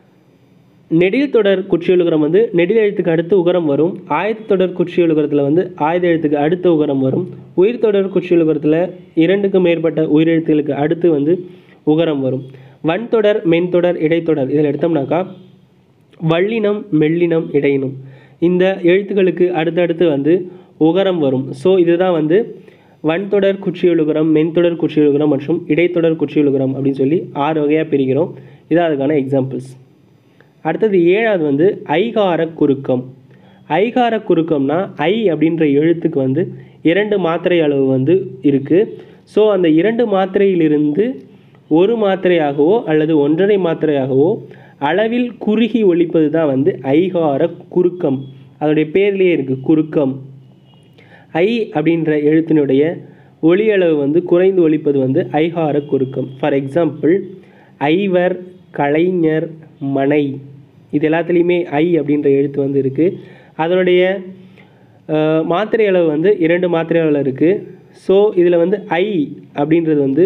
Speaker 1: நெடில் தொடர் குற்றியலுகரம் வந்து நெடில் எழுத்துக்கு அடுத்து உகரம் வரும் ஆயுத தொடர் குற்றியலுகரத்தில் வந்து ஆயுத எழுத்துக்கு அடுத்த உகரம் வரும் உயிர் தொடர் குற்றியலுகரத்தில் இரண்டுக்கும் மேற்பட்ட உயிரெழுத்துகளுக்கு அடுத்து வந்து உகரம் வரும் வன்தொடர் மென்தொடர் இடைத்தொடர் இதில் எடுத்தோம்னாக்கா வல்லினம் மெல்லினம் இடையினம் இந்த எழுத்துக்களுக்கு அடுத்தடுத்து வந்து உகரம் வரும் ஸோ இதுதான் வந்து வன்தொடர் குற்றியலுகரம் மென்தொடர் குற்றியலுகரம் மற்றும் இடைத்தொடர் குற்றியலுகரம் அப்படின்னு சொல்லி ஆறு வகையாக பிரிக்கிறோம் இதான் அதுக்கான எக்ஸாம்பிள்ஸ் அடுத்தது ஏழாவது வந்து ஐகார குறுக்கம் ஐகார குறுக்கம்னா ஐ அப்படின்ற எழுத்துக்கு வந்து இரண்டு மாத்திரை அளவு வந்து இருக்குது ஸோ அந்த இரண்டு மாத்திரையிலிருந்து ஒரு மாத்திரையாகவோ அல்லது ஒன்றரை மாத்திரையாகவோ அளவில் குறுகி ஒலிப்பது தான் வந்து ஐகார குறுக்கம் அதோடைய பேர்லேயே இருக்குது குறுக்கம் ஐ அப்படின்ற எழுத்தினுடைய ஒலி அளவு வந்து குறைந்து ஒலிப்பது வந்து ஐகார குறுக்கம் ஃபார் எக்ஸாம்பிள் ஐவர் கலைஞர் மனை இது எல்லாத்துலேயுமே ஐ அப்படின்ற எழுத்து வந்து இருக்குது அதனுடைய அஹ், மாத்திரை அளவு வந்து இரண்டு மாத்திரை அளவு இருக்குது ஸோ இதில் வந்து ஐ அப்படின்றது வந்து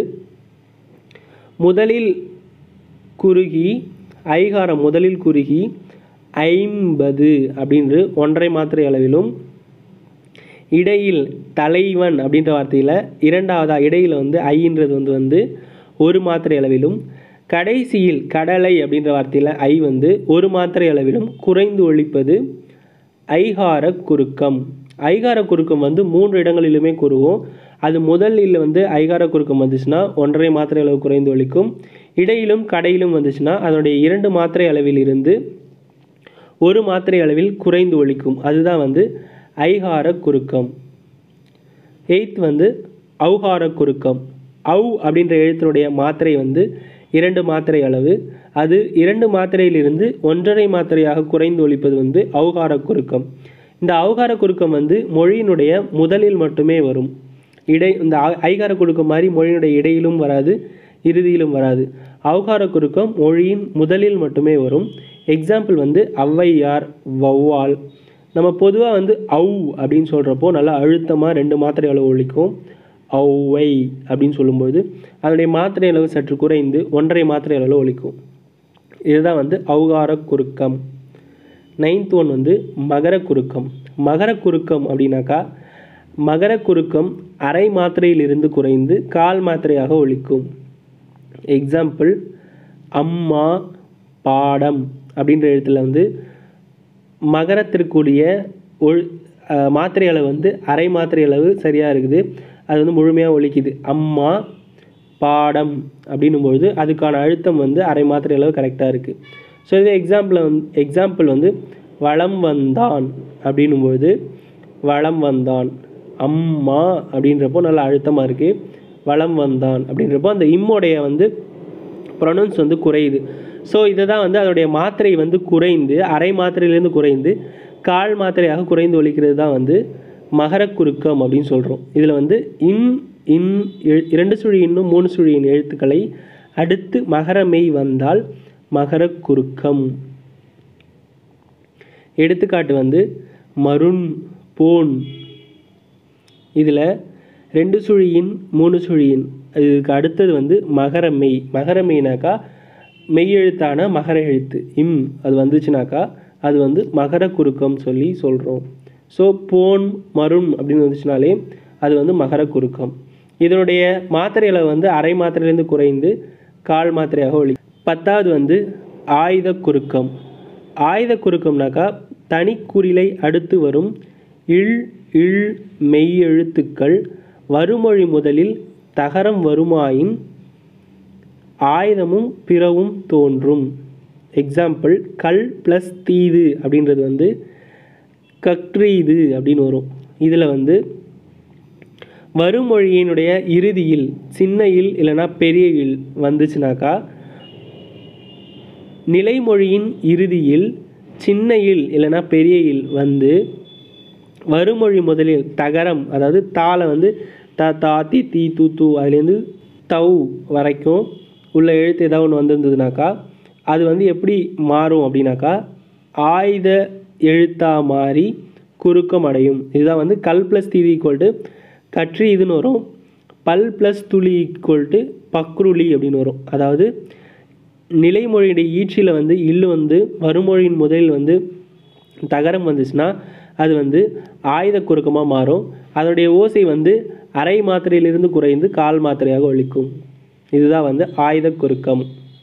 Speaker 1: முதலில் குறுகி ஐகாரம் முதலில் குறுகி ஐம்பது அப்படின்று ஒன்றரை மாத்திரை அளவிலும் இடையில் தலைவன் அப்படின்ற வார்த்தையில் இரண்டாவதா இடையில் வந்து ஐன்றது வந்து வந்து ஒரு மாத்திரை அளவிலும் கடைசியில் கடலை அப்படின்ற வார்த்தையில் ஐ வந்து ஒரு மாத்திரை அளவிலும் குறைந்து ஒழிப்பது ஐகார குறுக்கம் ஐகார குறுக்கம் வந்து மூன்று இடங்களிலுமே கூறுவோம் அது முதலில் வந்து ஐகார குறுக்கம் வந்துச்சுன்னா ஒன்றரை மாத்திரை அளவு குறைந்து ஒழிக்கும் இடையிலும் கடையிலும் வந்துச்சுன்னா அதனுடைய இரண்டு மாத்திரை அளவில் இருந்து ஒரு மாத்திரை அளவில் குறைந்து ஒழிக்கும் அதுதான் வந்து ஐகார குறுக்கம் எய்த் வந்து ஔகார குறுக்கம் ஔ அப்படின்ற எழுத்தினுடைய மாத்திரை வந்து இரண்டு மாத்திரை அளவு அது இரண்டு மாத்திரையிலிருந்து ஒன்றரை மாத்திரையாக குறைந்து ஒழிப்பது வந்து ஔகார குறுக்கம் இந்த ஔகார குறுக்கம் வந்து மொழியினுடைய முதலில் மட்டுமே வரும் இடை இந்த ஐ- ஐகார குறுக்கம் மாதிரி மொழியினுடைய இடையிலும் வராது இறுதியிலும் வராது ஔகார குறுக்கம் மொழியின் முதலில் மட்டுமே வரும் எக்ஸாம்பிள் வந்து ஔவையார் வௌவால் நம்ம பொதுவாக வந்து ஔ அப்படின்னு சொல்கிறப்போ நல்லா அழுத்தமாக ரெண்டு மாத்திரை அளவு ஒழிக்கும் ஔவை அப்படின்னு சொல்லும்போது அதனுடைய மாத்திரை அளவு சற்று குறைந்து ஒன்றரை மாத்திரை அளவு ஒழிக்கும் இதுதான் வந்து ஔகார குறுக்கம் நைன்த் ஒன் வந்து மகர குறுக்கம் மகர குறுக்கம் அப்படின்னாக்கா மகர குறுக்கம் அரை மாத்திரையிலிருந்து குறைந்து கால் மாத்திரையாக ஒழிக்கும் எக்ஸாம்பிள் அம்மா பாடம் அப்படின்ற எழுத்துல வந்து மகரத்திற்குரிய ஒழு அஹ், மாத்திரை அளவு வந்து அரை மாத்திரை அளவு சரியாக இருக்குது அது வந்து முழுமையாக ஒலிக்குது அம்மா பாடம் அப்படின்னும்பொழுது அதுக்கான அழுத்தம் வந்து அரை மாத்திரை அளவு கரெக்டாக இருக்குது ஸோ இதே எக்ஸாம்பிள் வந்து எக்ஸாம்பிள் வந்து வளம் வந்தான் அப்படின்னும்பொழுது வளம் வந்தான் அம்மா அப்படின்றப்போ நல்லா அழுத்தமாக இருக்குது வளம் வந்தான் அப்படின்றப்போ அந்த இம்மோடைய வந்து ப்ரொனவுன்ஸ் வந்து குறையுது ஸோ இதை தான் வந்து அதோடைய மாத்திரை வந்து குறைந்து அரை மாத்திரையிலேருந்து குறைந்து கால் மாத்திரையாக குறைந்து ஒலிக்கிறது தான் வந்து மகரக் குறுக்கம் அப்படின்னு சொல்கிறோம் இதில் வந்து இன் இன் எழு- இரண்டு சுழி இன்னும் மூணு சுழியின் எழுத்துக்களை அடுத்து மகரமெய் வந்தால் மகரக் குறுக்கம் எடுத்துக்காட்டு வந்து மருண் போன் இதில் ரெண்டு சுழியின் மூணு சுழியின் இதுக்கு அடுத்தது வந்து மகர மெய் மகர மெய்னாக்கா மெய் எழுத்தான மகர எழுத்து இம் அது வந்துச்சுனாக்கா அது வந்து மகர குறுக்கம் சொல்லி சொல்கிறோம் ஸோ போன் மருண் அப்படின்னு வந்துச்சுனாலே அது வந்து மகர குறுக்கம் இதனுடைய மாத்திரை அளவு வந்து அரை மாத்திரையிலேருந்து குறைந்து கால் மாத்திரையாக ஒளி பத்தாவது வந்து ஆயுத குறுக்கம் ஆயுத குறுக்கம்னாக்கா தனிக்குறிலை அடுத்து வரும் இல் இல் மெய் எழுத்துக்கள் வருமொழி முதலில் தகரம் வருமாயின் ஆயுதமும் பிறவும் தோன்றும் எக்ஸாம்பிள் கல் ப்ளஸ் தீது அப்படின்றது வந்து கற்றீது அப்படின்னு வரும் இதில் வந்து வருமொழியினுடைய இறுதியில் சின்ன இல் இல்லைன்னா பெரிய இல் வந்துச்சுனாக்கா நிலைமொழியின் இறுதியில் சின்ன இல் இல்லைன்னா பெரிய இல் வந்து வருமொழி முதலில் தகரம் அதாவது தாளை வந்து த தா தி தி து து அதுலேருந்து தவ் வரைக்கும் உள்ள எழுத்து ஏதாவது ஒன்று வந்திருந்ததுனாக்கா அது வந்து எப்படி மாறும் அப்படின்னாக்கா ஆயுத எழுத்தா மாறி குறுக்கம் அடையும் இதுதான் வந்து கல் ப்ளஸ் தீவி ஈக்குவல் டு கற்றி இதுன்னு வரும் பல் ப்ளஸ் துளி ஈக்குவல் டு பக்ருளி அப்படின்னு வரும் அதாவது நிலைமொழியுடைய ஈற்றில் வந்து இல்லு வந்து வருமொழியின் முதலில் வந்து தகரம் வந்துச்சுன்னா அது வந்து ஆயுத குறுக்கமாக மாறும் அதனுடைய ஓசை வந்து அரை மாத்திரையிலிருந்து குறைந்து கால் மாத்திரையாக ஒலிக்கும் இதுதான் வந்து ஆயுத குறுக்கம்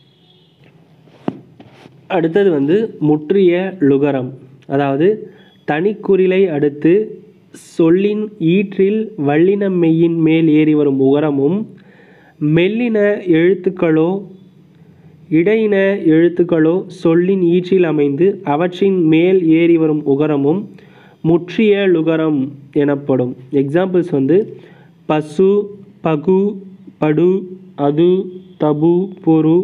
Speaker 1: அடுத்தது வந்து முற்றிய லுகரம் அதாவது தனிக்குறிலை அடுத்து சொல்லின் ஈற்றில் வல்லின மெய்யின் மேல் ஏறி வரும் உகரமும் மெல்லின எழுத்துக்களோ இடையின எழுத்துக்களோ சொல்லின் ஈற்றில் அமைந்து அவற்றின் மேல் ஏறி வரும் உகரமும் முற்றிய லுகரம் எனப்படும் எக்ஸாம்பிள்ஸ் வந்து பசு பகு படு அது தபு பொரு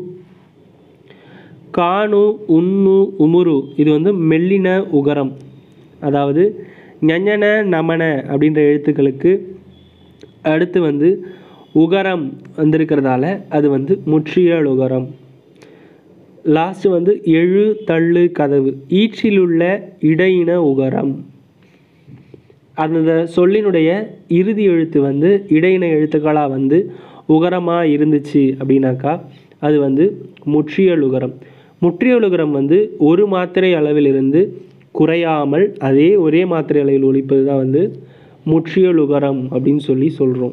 Speaker 1: காணு உன்னு உமுரு இது வந்து மெல்லின உகரம் அதாவது ஞஞன நமன அப்படின்ற எழுத்துக்களுக்கு அடுத்து வந்து உகரம் வந்திருக்கிறதால அது வந்து முற்றியல் உகரம் லாஸ்ட் வந்து எழு தள்ளு கதவு ஈற்றிலுள்ள இடையின உகரம் அந்த சொல்லினுடைய இறுதி எழுத்து வந்து இடையின எழுத்துக்களாக வந்து உகரமாக இருந்துச்சு அப்படின்னாக்கா அது வந்து முற்றியல் உகரம் முற்றியல் உகரம் வந்து ஒரு மாத்திரை அளவிலிருந்து குறையாமல் அதே ஒரே மாத்திரை அளவில் ஒலிப்பது தான் வந்து முற்றியல் உகரம் அப்படின்னு சொல்லி சொல்கிறோம்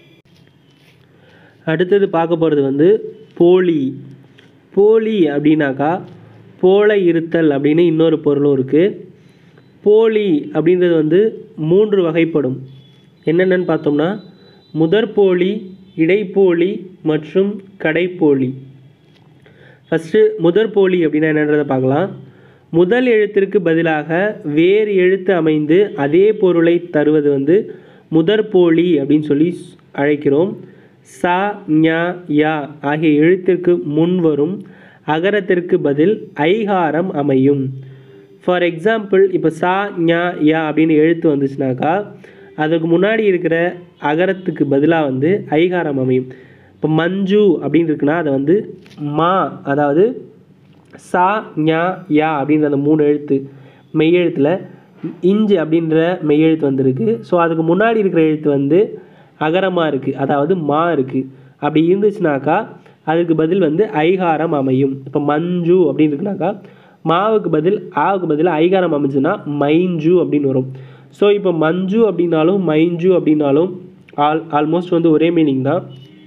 Speaker 1: அடுத்தது பார்க்க போகிறது வந்து போலி போலி அப்படின்னாக்கா போல இருத்தல் அப்படின்னு இன்னொரு பொருளும் இருக்குது போலி அப்படின்றது வந்து மூன்று வகைப்படும் என்னென்னு பார்த்தோம்னா முதற்போலி இடைப்போலி மற்றும் கடைப்போலி ஃபஸ்ட்டு முதற்போலி அப்படின்னா என்னன்றதை பார்க்கலாம் முதல் எழுத்திற்கு பதிலாக வேறு எழுத்து அமைந்து அதே பொருளை தருவது வந்து முதற்போலி அப்படின்னு சொல்லி ஸ்- அழைக்கிறோம் ச ஞ யா ஆகிய எழுத்திற்கு முன் வரும் அகரத்திற்கு பதில் ஐகாரம் அமையும் ஃபார் எக்ஸாம்பிள் இப்போ சா ஞா யா அப்படின்னு எழுத்து வந்துச்சுனாக்கா அதுக்கு முன்னாடி இருக்கிற அகரத்துக்கு பதிலாக வந்து ஐகாரம் அமையும் இப்போ மஞ்சு அப்படின்னு இருக்குன்னா அதை வந்து மா அதாவது சா ஞா யா அப்படின்ற அந்த மூணு எழுத்து மெய்யெழுத்தில் இஞ்சு அப்படின்ற மெய்யெழுத்து வந்திருக்கு ஸோ அதுக்கு முன்னாடி இருக்கிற எழுத்து வந்து அகரமாக இருக்குது அதாவது மா இருக்குது அப்படி இருந்துச்சுனாக்கா அதுக்கு பதில் வந்து ஐகாரம் அமையும் இப்போ மஞ்சு அப்படின்னு இருக்குனாக்கா மாவுக்கு பதில் ஆவுக்கு பதில் ஐகாரம் அமைஞ்சுன்னா மைஞ்சு அப்படின்னு வரும் ஸோ இப்போ மஞ்சு அப்படின்னாலும் மைஞ்சு அப்படின்னாலும் ஆல் ஆல்மோஸ்ட் வந்து ஒரே மீனிங் தான்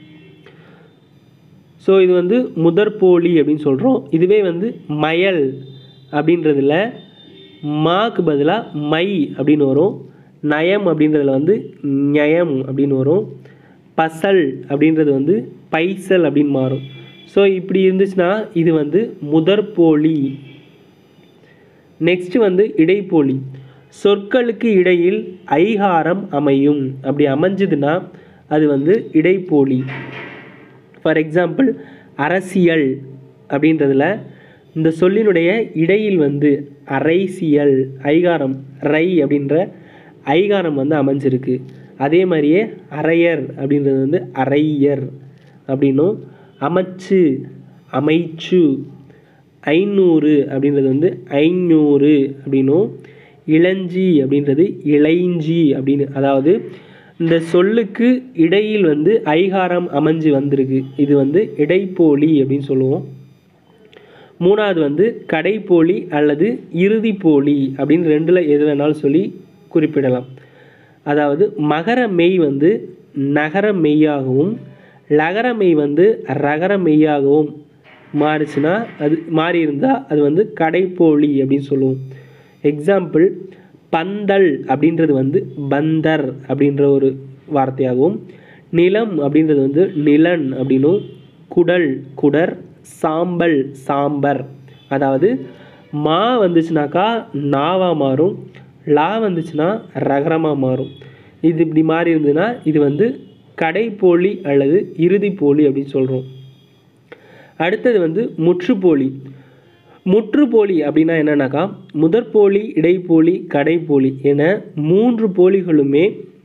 Speaker 1: ஸோ இது வந்து முதற்போலி அப்படின்னு சொல்கிறோம் இதுவே வந்து மயல் அப்படின்றதுல மாக்கு பதிலாக மை அப்படின்னு வரும் நயம் அப்படின்றதுல வந்து நியம் அப்படின்னு வரும் பசல் அப்படின்றது வந்து பைசல் அப்படின்னு மாறும் ஸோ இப்படி இருந்துச்சுன்னா இது வந்து முதற்போலி நெக்ஸ்ட் வந்து இடைப்போலி சொற்களுக்கு இடையில் ஐகாரம் அமையும் அப்படி அமைஞ்சதுன்னா அது வந்து இடைப்போலி ஃபார் எக்ஸாம்பிள் அரசியல் அப்படின்றதுல இந்த சொல்லினுடைய இடையில் வந்து அரைசியல் ஐகாரம் ரை அப்படின்ற ஐகாரம் வந்து அமைஞ்சிருக்கு அதே மாதிரியே அரையர் அப்படின்றது வந்து அரையர் அப்படின்னும் அமைச்சு அமைச்சு ஐநூறு அப்படின்றது வந்து ஐநூறு அப்படின்னும் இளஞ்சி அப்படின்றது இளைஞ்சி அப்படின்னு அதாவது இந்த சொல்லுக்கு இடையில் வந்து ஐகாரம் அமைஞ்சு வந்திருக்கு இது வந்து இடைப்போலி அப்படின்னு சொல்லுவோம் மூணாவது வந்து கடைப்போலி அல்லது இறுதிப்போலி அப்படின்னு ரெண்டில் எது வேணாலும் சொல்லி குறிப்பிடலாம் அதாவது மகர மெய் வந்து நகர மெய்யாகவும் லகர மெய் வந்து ரகர மெய்யாகவும் மாறுச்சுன்னா அது மாறி இருந்தால் அது வந்து கடைப்போலி அப்படின்னு சொல்லுவோம் எக்ஸாம்பிள் பந்தல் அப்படின்றது வந்து பந்தர் அப்படின்ற ஒரு வார்த்தையாகவும் நிலம் அப்படின்றது வந்து நிலன் அப்படின்னும் குடல் குடர் சாம்பல் சாம்பர் அதாவது மா வந்துச்சுனாக்கா நாவா மாறும் லா வந்துச்சுன்னா ரகரமாக மாறும் இது இப்படி மாறி இருந்ததுன்னா இது வந்து கடைப்போலி அல்லது இறுதிப்போலி அப்படின்னு சொல்கிறோம் அடுத்தது வந்து முற்றுப்போலி முற்றுப்போலி அப்படின்னா என்னன்னாக்கா முதற்போலி இடைப்போலி கடைப்போலி என மூன்று போலிகளுமே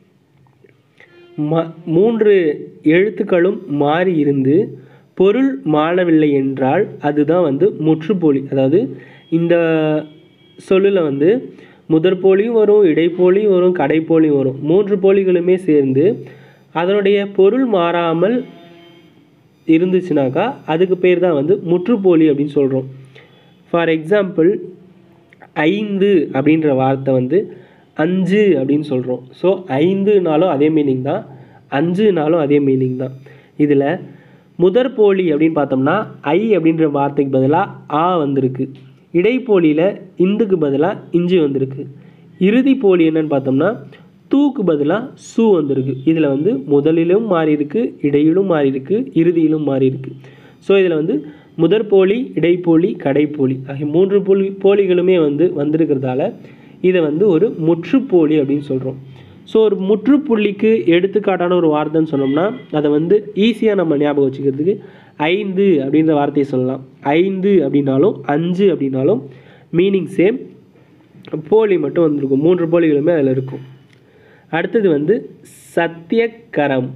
Speaker 1: ம மூன்று எழுத்துக்களும் மாறி இருந்து பொருள் மாறவில்லை என்றால் அதுதான் வந்து முற்றுப்போலி அதாவது இந்த சொல்லில் வந்து முதற்போலியும் வரும் இடைப்போலியும் வரும் கடைப்போலியும் வரும் மூன்று போலிகளுமே சேர்ந்து அதனுடைய பொருள் மாறாமல் இருந்துச்சுனாக்கா அதுக்கு பேர் தான் வந்து முற்றுப்போலி அப்படின்னு சொல்கிறோம் ஃபார் எக்ஸாம்பிள் ஐந்து அப்படின்ற வார்த்தை வந்து அஞ்சு அப்படின்னு சொல்கிறோம் ஸோ ஐந்துனாலும் அதே மீனிங் தான் அஞ்சுனாலும் அதே மீனிங் தான் இதில் முதற்போலி அப்படின்னு பார்த்தோம்னா ஐ அப்படின்ற வார்த்தைக்கு பதிலாக ஆ வந்திருக்கு இடைப்போலியில் இந்துக்கு பதிலாக இஞ்சி வந்திருக்கு இறுதி போலி என்னன்னு பார்த்தோம்னா தூக்கு பதிலாக சு வந்திருக்கு இதில் வந்து முதலிலும் மாறி இருக்கு இடையிலும் மாறி இருக்கு இறுதியிலும் மாறி இருக்கு ஸோ இதில் வந்து முதற்போலி இடைப்போலி கடைப்போலி ஆகிய மூன்று போலி போலிகளுமே வந்து வந்திருக்கிறதால இதை வந்து ஒரு முற்றுப்போலி அப்படின்னு சொல்கிறோம் ஸோ ஒரு முற்றுப்புள்ளிக்கு எடுத்துக்காட்டான ஒரு வார்த்தைன்னு சொன்னோம்னா அதை வந்து ஈஸியாக நம்ம ஞாபகம் வச்சுக்கிறதுக்கு ஐந்து அப்படின்ற வார்த்தையை சொல்லலாம் ஐந்து அப்படின்னாலும் அஞ்சு அப்படின்னாலும் மீனிங் சேம் போலி மட்டும் வந்திருக்கும் மூன்று போலிகளுமே அதில் இருக்கும் அடுத்தது வந்து சத்தியக்கரம்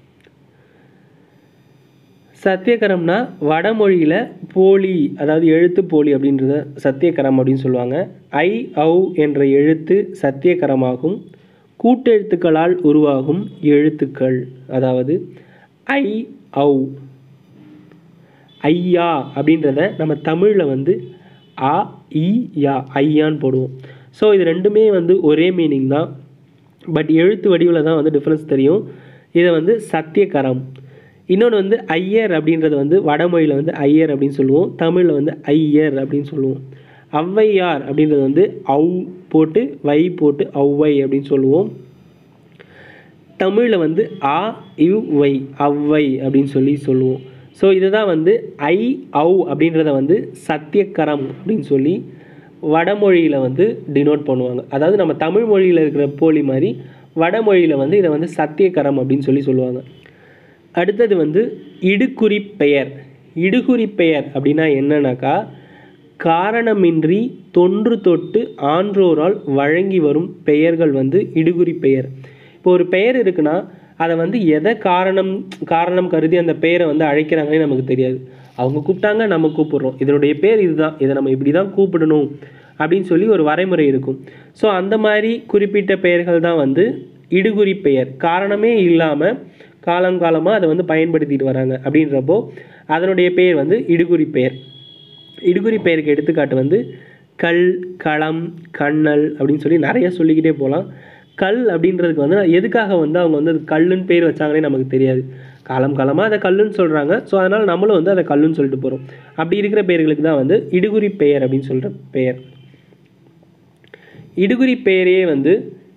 Speaker 1: சத்தியகரம்னா வடமொழியில் போலி அதாவது எழுத்து போலி அப்படின்றத சத்தியகரம் அப்படின்னு சொல்லுவாங்க ஐ ஔ என்ற எழுத்து சத்தியகரமாகும் கூட்டெழுத்துக்களால் உருவாகும் எழுத்துக்கள் அதாவது ஐ ஔ ஐயா அப்படின்றத நம்ம தமிழில் வந்து ஆ இ யா ஐயான்னு போடுவோம் ஸோ இது ரெண்டுமே வந்து ஒரே மீனிங் தான் பட் எழுத்து வடிவில் தான் வந்து டிஃப்ரென்ஸ் தெரியும் இதை வந்து சத்தியகரம் இன்னொன்று வந்து ஐயர் அப்படின்றது வந்து வடமொழியில் வந்து ஐயர் அப்படின்னு சொல்லுவோம் தமிழில் வந்து ஐயர் அப்படின்னு சொல்லுவோம் ஔவையார் அப்படின்றது வந்து ஔ போட்டு வை போட்டு ஔவை அப்படின்னு சொல்லுவோம் தமிழில் வந்து ஆ இவ் வை ஔவை அப்படின்னு சொல்லி சொல்லுவோம் ஸோ இதுதான் வந்து ஐ ஔ அப்படின்றத வந்து சத்தியக்கரம் அப்படின்னு சொல்லி வடமொழியில் வந்து டினோட் பண்ணுவாங்க அதாவது நம்ம தமிழ் மொழியில் இருக்கிற போலி மாதிரி வடமொழியில் வந்து இதை வந்து சத்தியக்கரம் அப்படின்னு சொல்லி சொல்லுவாங்க அடுத்தது வந்து இடுகுறி பெயர் இடுகுறி பெயர் அப்படின்னா என்னன்னாக்கா காரணமின்றி தொன்று தொட்டு ஆன்றோரால் வழங்கி வரும் பெயர்கள் வந்து இடுகுறி பெயர் இப்போ ஒரு பெயர் இருக்குன்னா அதை வந்து எதை காரணம் காரணம் கருதி அந்த பெயரை வந்து அழைக்கிறாங்கன்னு நமக்கு தெரியாது அவங்க கூப்பிட்டாங்க நம்ம கூப்பிடுறோம் இதனுடைய பேர் இதுதான் இதை நம்ம இப்படி தான் கூப்பிடணும் அப்படின்னு சொல்லி ஒரு வரைமுறை இருக்கும் ஸோ அந்த மாதிரி குறிப்பிட்ட பெயர்கள் தான் வந்து இடுகுறி பெயர் காரணமே இல்லாமல் காலங்காலமாக அதை வந்து பயன்படுத்திட்டு வராங்க அப்படின்றப்போ அதனுடைய பெயர் வந்து இடுகுறி பெயர் இடுகுறி பெயருக்கு எடுத்துக்காட்டு வந்து கல் களம் கண்ணல் அப்படின்னு சொல்லி நிறைய சொல்லிக்கிட்டே போகலாம் கல் அப்படின்றதுக்கு வந்து எதுக்காக வந்து அவங்க வந்து அது கல்லுன்னு பேர் வச்சாங்கன்னே நமக்கு தெரியாது காலம் காலமாக அதை கல்லுன்னு சொல்கிறாங்க ஸோ அதனால் நம்மளும் வந்து அதை கல்லுன்னு சொல்லிட்டு போகிறோம் அப்படி இருக்கிற பெயர்களுக்கு தான் வந்து இடுகுறி பெயர் அப்படின்னு சொல்கிற பெயர் இடுகுறி பெயரே வந்து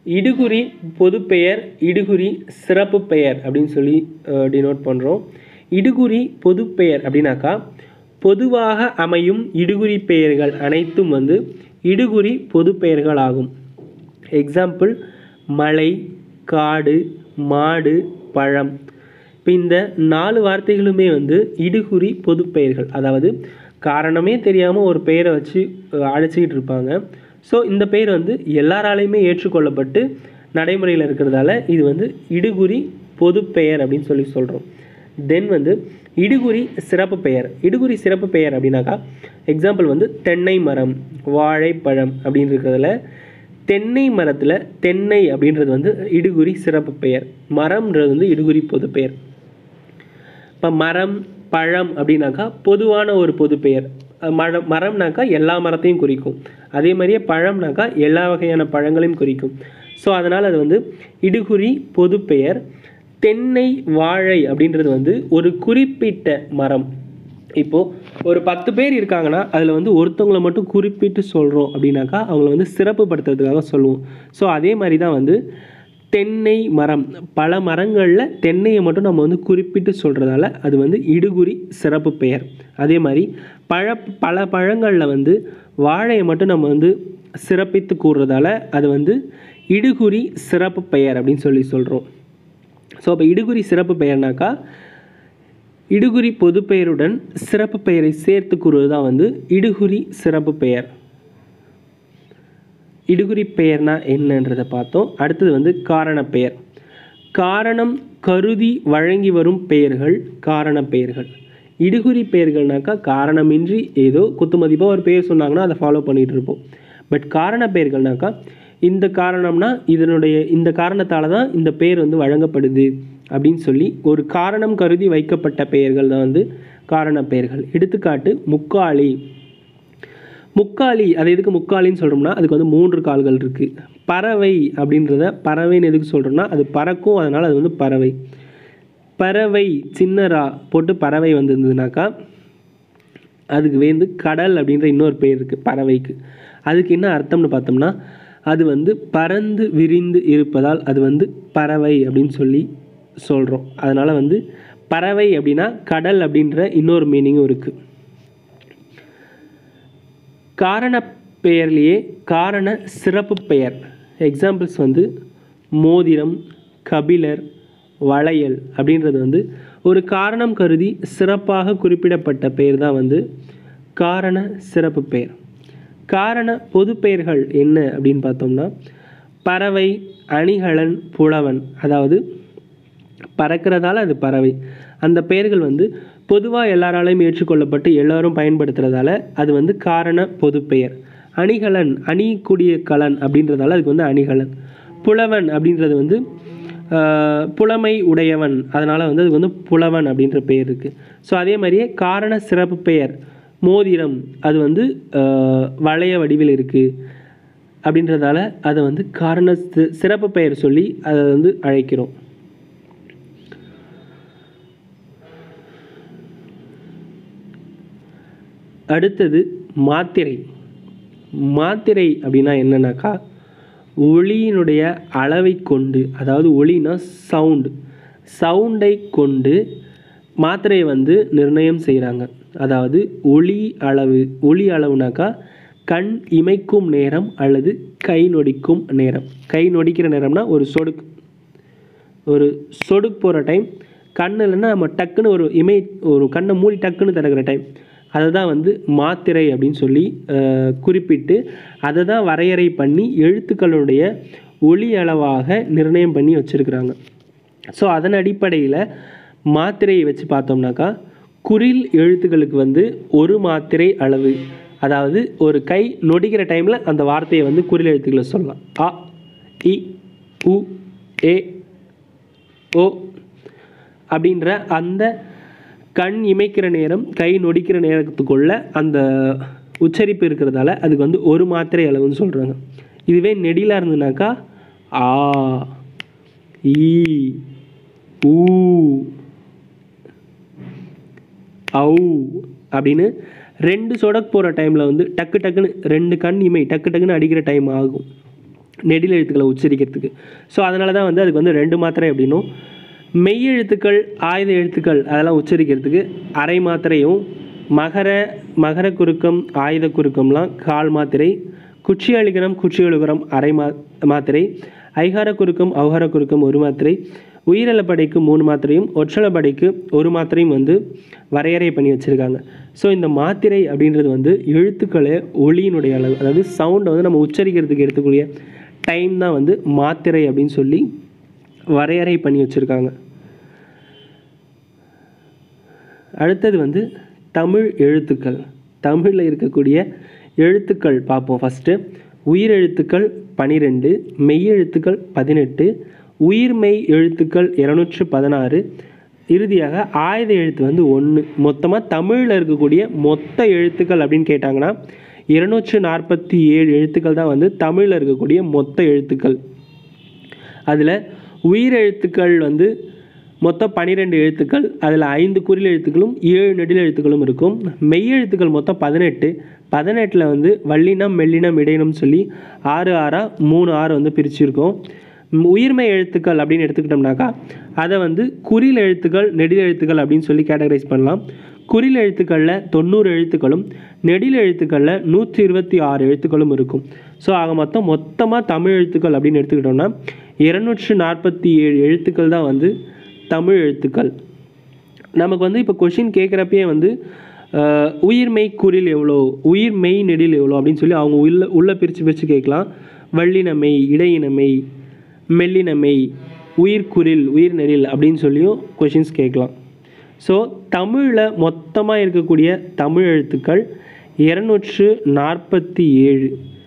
Speaker 1: இடுகுறி பொதுப்பெயர் இடுகுறி சிறப்பு பெயர் அப்படின்னு சொல்லி டினோட் பண்ணுறோம் இடுகுறி பொதுப்பெயர் அப்படின்னாக்கா பொதுவாக அமையும் இடுகுறி பெயர்கள் அனைத்தும் வந்து இடுகுறி பொதுப்பெயர்கள் ஆகும் எக்ஸாம்பிள் மலை காடு மாடு பழம் இப்போ இந்த நாலு வார்த்தைகளுமே வந்து இடுகுறி பொதுப்பெயர்கள் அதாவது காரணமே தெரியாமல் ஒரு பெயரை வச்சு அஹ், அழைச்சிக்கிட்டு இருப்பாங்க ஸோ இந்த பெயர் வந்து எல்லாராலையுமே ஏற்றுக்கொள்ளப்பட்டு நடைமுறையில் இருக்கிறதால இது வந்து இடுகுறி பொதுப்பெயர் அப்படின்னு சொல்லி சொல்கிறோம் தென் வந்து இடுகுறி சிறப்பு பெயர் இடுகுறி சிறப்பு பெயர் அப்படின்னாக்கா எக்ஸாம்பிள் வந்து தென்னை மரம் வாழைப்பழம் அப்படின்னு இருக்கிறதுல தென்னை மரத்தில் தென்னை அப்படின்றது வந்து இடுகுறி சிறப்பு பெயர் மரம்ன்றது வந்து இடுகுறி பொது பெயர் இப்போ மரம் பழம் அப்படின்னாக்கா பொதுவான ஒரு பொது பெயர் அஹ் மரம் மரம்னாக்கா எல்லா மரத்தையும் குறிக்கும் அதே மாதிரியே பழம்னாக்கா எல்லா வகையான பழங்களையும் குறிக்கும் ஸோ அதனால் அது வந்து இடுகுறி பொது பெயர் தென்னை வாழை அப்படின்றது வந்து ஒரு குறிப்பிட்ட மரம் இப்போது ஒரு பத்து பேர் இருக்காங்கன்னா அதில் வந்து ஒருத்தவங்களை மட்டும் குறிப்பிட்டு சொல்கிறோம் அப்படின்னாக்கா அவங்கள வந்து சிறப்புப்படுத்துறதுக்காக சொல்லுவோம் ஸோ அதே மாதிரி தான் வந்து தென்னை மரம் பல மரங்களில் தென்னையை மட்டும் நம்ம வந்து குறிப்பிட்டு சொல்கிறதால அது வந்து இடுகுறி சிறப்பு பெயர் அதே மாதிரி பழ பல பழங்களில் வந்து வாழையை மட்டும் நம்ம வந்து சிறப்பித்து கூறுறதால அது வந்து இடுகுறி சிறப்பு பெயர் அப்படின்னு சொல்லி சொல்கிறோம் ஸோ அப்போ இடுகுறி சிறப்பு பெயர்னாக்கா இடுகுறி பொது பெயருடன் சிறப்பு பெயரை சேர்த்து கூறுவது தான் வந்து இடுகுறி சிறப்பு பெயர் இடுகுறி பெயர்னா என்னன்றதை பார்த்தோம் அடுத்தது வந்து காரண பெயர் காரணம் கருதி வழங்கி வரும் பெயர்கள் காரண பெயர்கள் இடுகுறி பெயர்கள்னாக்கா காரணமின்றி ஏதோ குத்துமதிப்பாக ஒரு பெயர் சொன்னாங்கன்னா அதை ஃபாலோ பண்ணிகிட்டு இருப்போம் பட் காரண பெயர்கள்னாக்கா இந்த காரணம்னா இதனுடைய இந்த காரணத்தால் தான் இந்த பெயர் வந்து வழங்கப்படுது அப்படின்னு சொல்லி ஒரு காரணம் கருதி வைக்கப்பட்ட பெயர்கள் தான் வந்து காரண பெயர்கள் எடுத்துக்காட்டு முக்காளி முக்காலி அது எதுக்கு முக்காலின்னு சொல்கிறோம்னா அதுக்கு வந்து மூன்று கால்கள் இருக்குது பறவை அப்படின்றத பறவைன்னு எதுக்கு சொல்கிறோம்னா அது பறக்கும் அதனால் அது வந்து பறவை பறவை சின்னரா போட்டு பறவை வந்திருந்ததுனாக்கா அதுக்கு வந்து கடல் அப்படின்ற இன்னொரு பேர் இருக்குது பறவைக்கு அதுக்கு என்ன அர்த்தம்னு பார்த்தோம்னா அது வந்து பறந்து விரிந்து இருப்பதால் அது வந்து பறவை அப்படின்னு சொல்லி சொல்கிறோம் அதனால் வந்து பறவை அப்படின்னா கடல் அப்படின்ற இன்னொரு மீனிங்கும் இருக்குது காரண பெயர்லேயே காரண சிறப்பு பெயர் எக்ஸாம்பிள்ஸ் வந்து மோதிரம் கபிலர் வளையல் அப்படின்றது வந்து ஒரு காரணம் கருதி சிறப்பாக குறிப்பிடப்பட்ட பெயர் தான் வந்து காரண சிறப்பு பெயர் காரண பொது பெயர்கள் என்ன அப்படின்னு பார்த்தோம்னா பறவை அணிகலன் புலவன் அதாவது பறக்கிறதால அது பறவை அந்த பெயர்கள் வந்து பொதுவாக எல்லாராலையும் ஏற்றுக்கொள்ளப்பட்டு எல்லாரும் பயன்படுத்துறதால அது வந்து காரண பொது பெயர் அணிகலன் அணியக்கூடிய கலன் அப்படின்றதால அதுக்கு வந்து அணிகலன் புலவன் அப்படின்றது வந்து ஆஹ், புலமை உடையவன் அதனால் வந்து அதுக்கு வந்து புலவன் அப்படின்ற பெயர் இருக்குது ஸோ அதே மாதிரியே காரண சிறப்பு பெயர் மோதிரம் அது வந்து ஆஹ், வளைய வடிவில் இருக்குது அப்படின்றதால அதை வந்து காரண சி- சிறப்பு பெயர் சொல்லி அதை வந்து அழைக்கிறோம் அடுத்தது மாத்திரை மாத்திரை அப்படின்னா என்னன்னாக்கா ஒளியினுடைய அளவை கொண்டு அதாவது ஒளினா சவுண்டு சவுண்டை கொண்டு மாத்திரையை வந்து நிர்ணயம் செய்கிறாங்க அதாவது ஒளி அளவு ஒளி அளவுனாக்கா கண் இமைக்கும் நேரம் அல்லது கை நொடிக்கும் நேரம் கை நொடிக்கிற நேரம்னா ஒரு சொடுக்கு ஒரு சொடுக்கு போகிற டைம் கண்ணு இல்லைன்னா நம்ம டக்குன்னு ஒரு இமை ஒரு கண்ணை மூடி டக்குன்னு திறக்கிற டைம் அதை தான் வந்து மாத்திரை அப்படின்னு சொல்லி அஹ், குறிப்பிட்டு அதை தான் வரையறை பண்ணி எழுத்துக்களுடைய ஒளி அளவாக நிர்ணயம் பண்ணி வச்சுருக்குறாங்க ஸோ அதன் அடிப்படையில் மாத்திரையை வச்சு பார்த்தோம்னாக்கா குறில் எழுத்துக்களுக்கு வந்து ஒரு மாத்திரை அளவு அதாவது ஒரு கை நொடிக்கிற டைமில் அந்த வார்த்தையை வந்து குறில் எழுத்துக்களை சொல்லலாம் அ இ உ ஏ ஓ அப்படின்ற அந்த கண் இமைக்கிற நேரம் கை நொடிக்கிற நேரத்துக்குள்ள அந்த உச்சரிப்பு இருக்கிறதால அதுக்கு வந்து ஒரு மாத்திரை அளவுன்னு சொல்கிறாங்க இதுவே நெடிலாக இருந்ததுனாக்கா ஆ ஈ ஊ ஔ அப்படின்னு ரெண்டு சொடக்கு போகிற டைமில் வந்து டக்கு டக்குன்னு ரெண்டு கண் இமை டக்கு டக்குன்னு அடிக்கிற டைம் ஆகும் நெடில் எழுத்துக்களை உச்சரிக்கிறதுக்கு ஸோ அதனால தான் வந்து அதுக்கு வந்து ரெண்டு மாத்திரை அப்படின்னும் மெய் எழுத்துக்கள் ஆயுத எழுத்துக்கள் அதெல்லாம் உச்சரிக்கிறதுக்கு அரை மாத்திரையும் மகர மகர குறுக்கம் ஆயுத குறுக்கம்லாம் கால் மாத்திரை குச்சி அழுகரம் குச்சி அழுகரம் அரை மா மாத்திரை ஐகார குறுக்கம் அவுகார குறுக்கம் ஒரு மாத்திரை உயிரிழப்படைக்கு மூணு மாத்திரையும் ஒற்றளப்படைக்கு ஒரு மாத்திரையும் வந்து வரையறை பண்ணி வச்சுருக்காங்க ஸோ இந்த மாத்திரை அப்படின்றது வந்து எழுத்துக்களை ஒளியினுடைய அளவு அதாவது சவுண்டை வந்து நம்ம உச்சரிக்கிறதுக்கு எடுத்துக்கூடிய டைம் தான் வந்து மாத்திரை அப்படின்னு சொல்லி வரையறை பண்ணி வச்சுருக்காங்க அடுத்தது வந்து தமிழ் எழுத்துக்கள் தமிழில் இருக்கக்கூடிய எழுத்துக்கள் பார்ப்போம் ஃபஸ்ட்டு உயிரெழுத்துக்கள் பனிரெண்டு மெய்யெழுத்துக்கள் பதினெட்டு உயிர்மெய் எழுத்துக்கள் இரநூற்று பதினாறு இறுதியாக ஆயுத எழுத்து வந்து ஒன்று மொத்தமாக தமிழில் இருக்கக்கூடிய மொத்த எழுத்துக்கள் அப்படின்னு கேட்டாங்கன்னா இருநூற்று நாற்பத்தி ஏழு எழுத்துக்கள் தான் வந்து தமிழில் இருக்கக்கூடிய மொத்த எழுத்துக்கள் அதில் உயிரெழுத்துக்கள் வந்து மொத்தம் பன்னிரெண்டு எழுத்துக்கள் அதில் ஐந்து குறில் எழுத்துக்களும் ஏழு நெடில் எழுத்துக்களும் இருக்கும் மெய்யெழுத்துக்கள் மொத்தம் பதினெட்டு பதினெட்டில் வந்து வல்லினம் மெல்லினம் இடையினம் சொல்லி ஆறு ஆறாக மூணு ஆறு வந்து பிரிச்சிருக்கோம் ம், உயிர்மை எழுத்துக்கள் அப்படின்னு எடுத்துக்கிட்டோம்னாக்கா அதை வந்து குறில் எழுத்துக்கள் நெடில் எழுத்துக்கள் அப்படின்னு சொல்லி கேட்டகரைஸ் பண்ணலாம் குறில் எழுத்துக்களில் தொண்ணூறு எழுத்துக்களும் நெடில் எழுத்துக்களில் நூற்றி இருபத்தி ஆறு எழுத்துக்களும் இருக்கும் ஸோ ஆக மொத்தம் மொத்தமாக தமிழ் எழுத்துக்கள் அப்படின்னு எடுத்துக்கிட்டோம்னா இருநூற்று நாற்பத்தி ஏழு எழுத்துக்கள் தான் வந்து தமிழ் எழுத்துக்கள் நமக்கு வந்து இப்போ கொஷின் கேட்குறப்பயே வந்து அஹ், உயிர்மெய் குறில் எவ்வளோ உயிர்மெய் நெடில் எவ்வளோ அப்படின்னு சொல்லி அவங்க உள்ள உள்ள பிரித்து பிரித்து கேட்கலாம் வள்ளினமெய் இடையினமெய் மெல்லினமெய் உயிர்குறில் உயிர் நெடில் அப்படின்னு சொல்லியும் கொஷின்ஸ் கேட்கலாம் ஸோ தமிழில் மொத்தமாக இருக்கக்கூடிய தமிழ் எழுத்துக்கள் இரநூற்று நாற்பத்தி ஏழு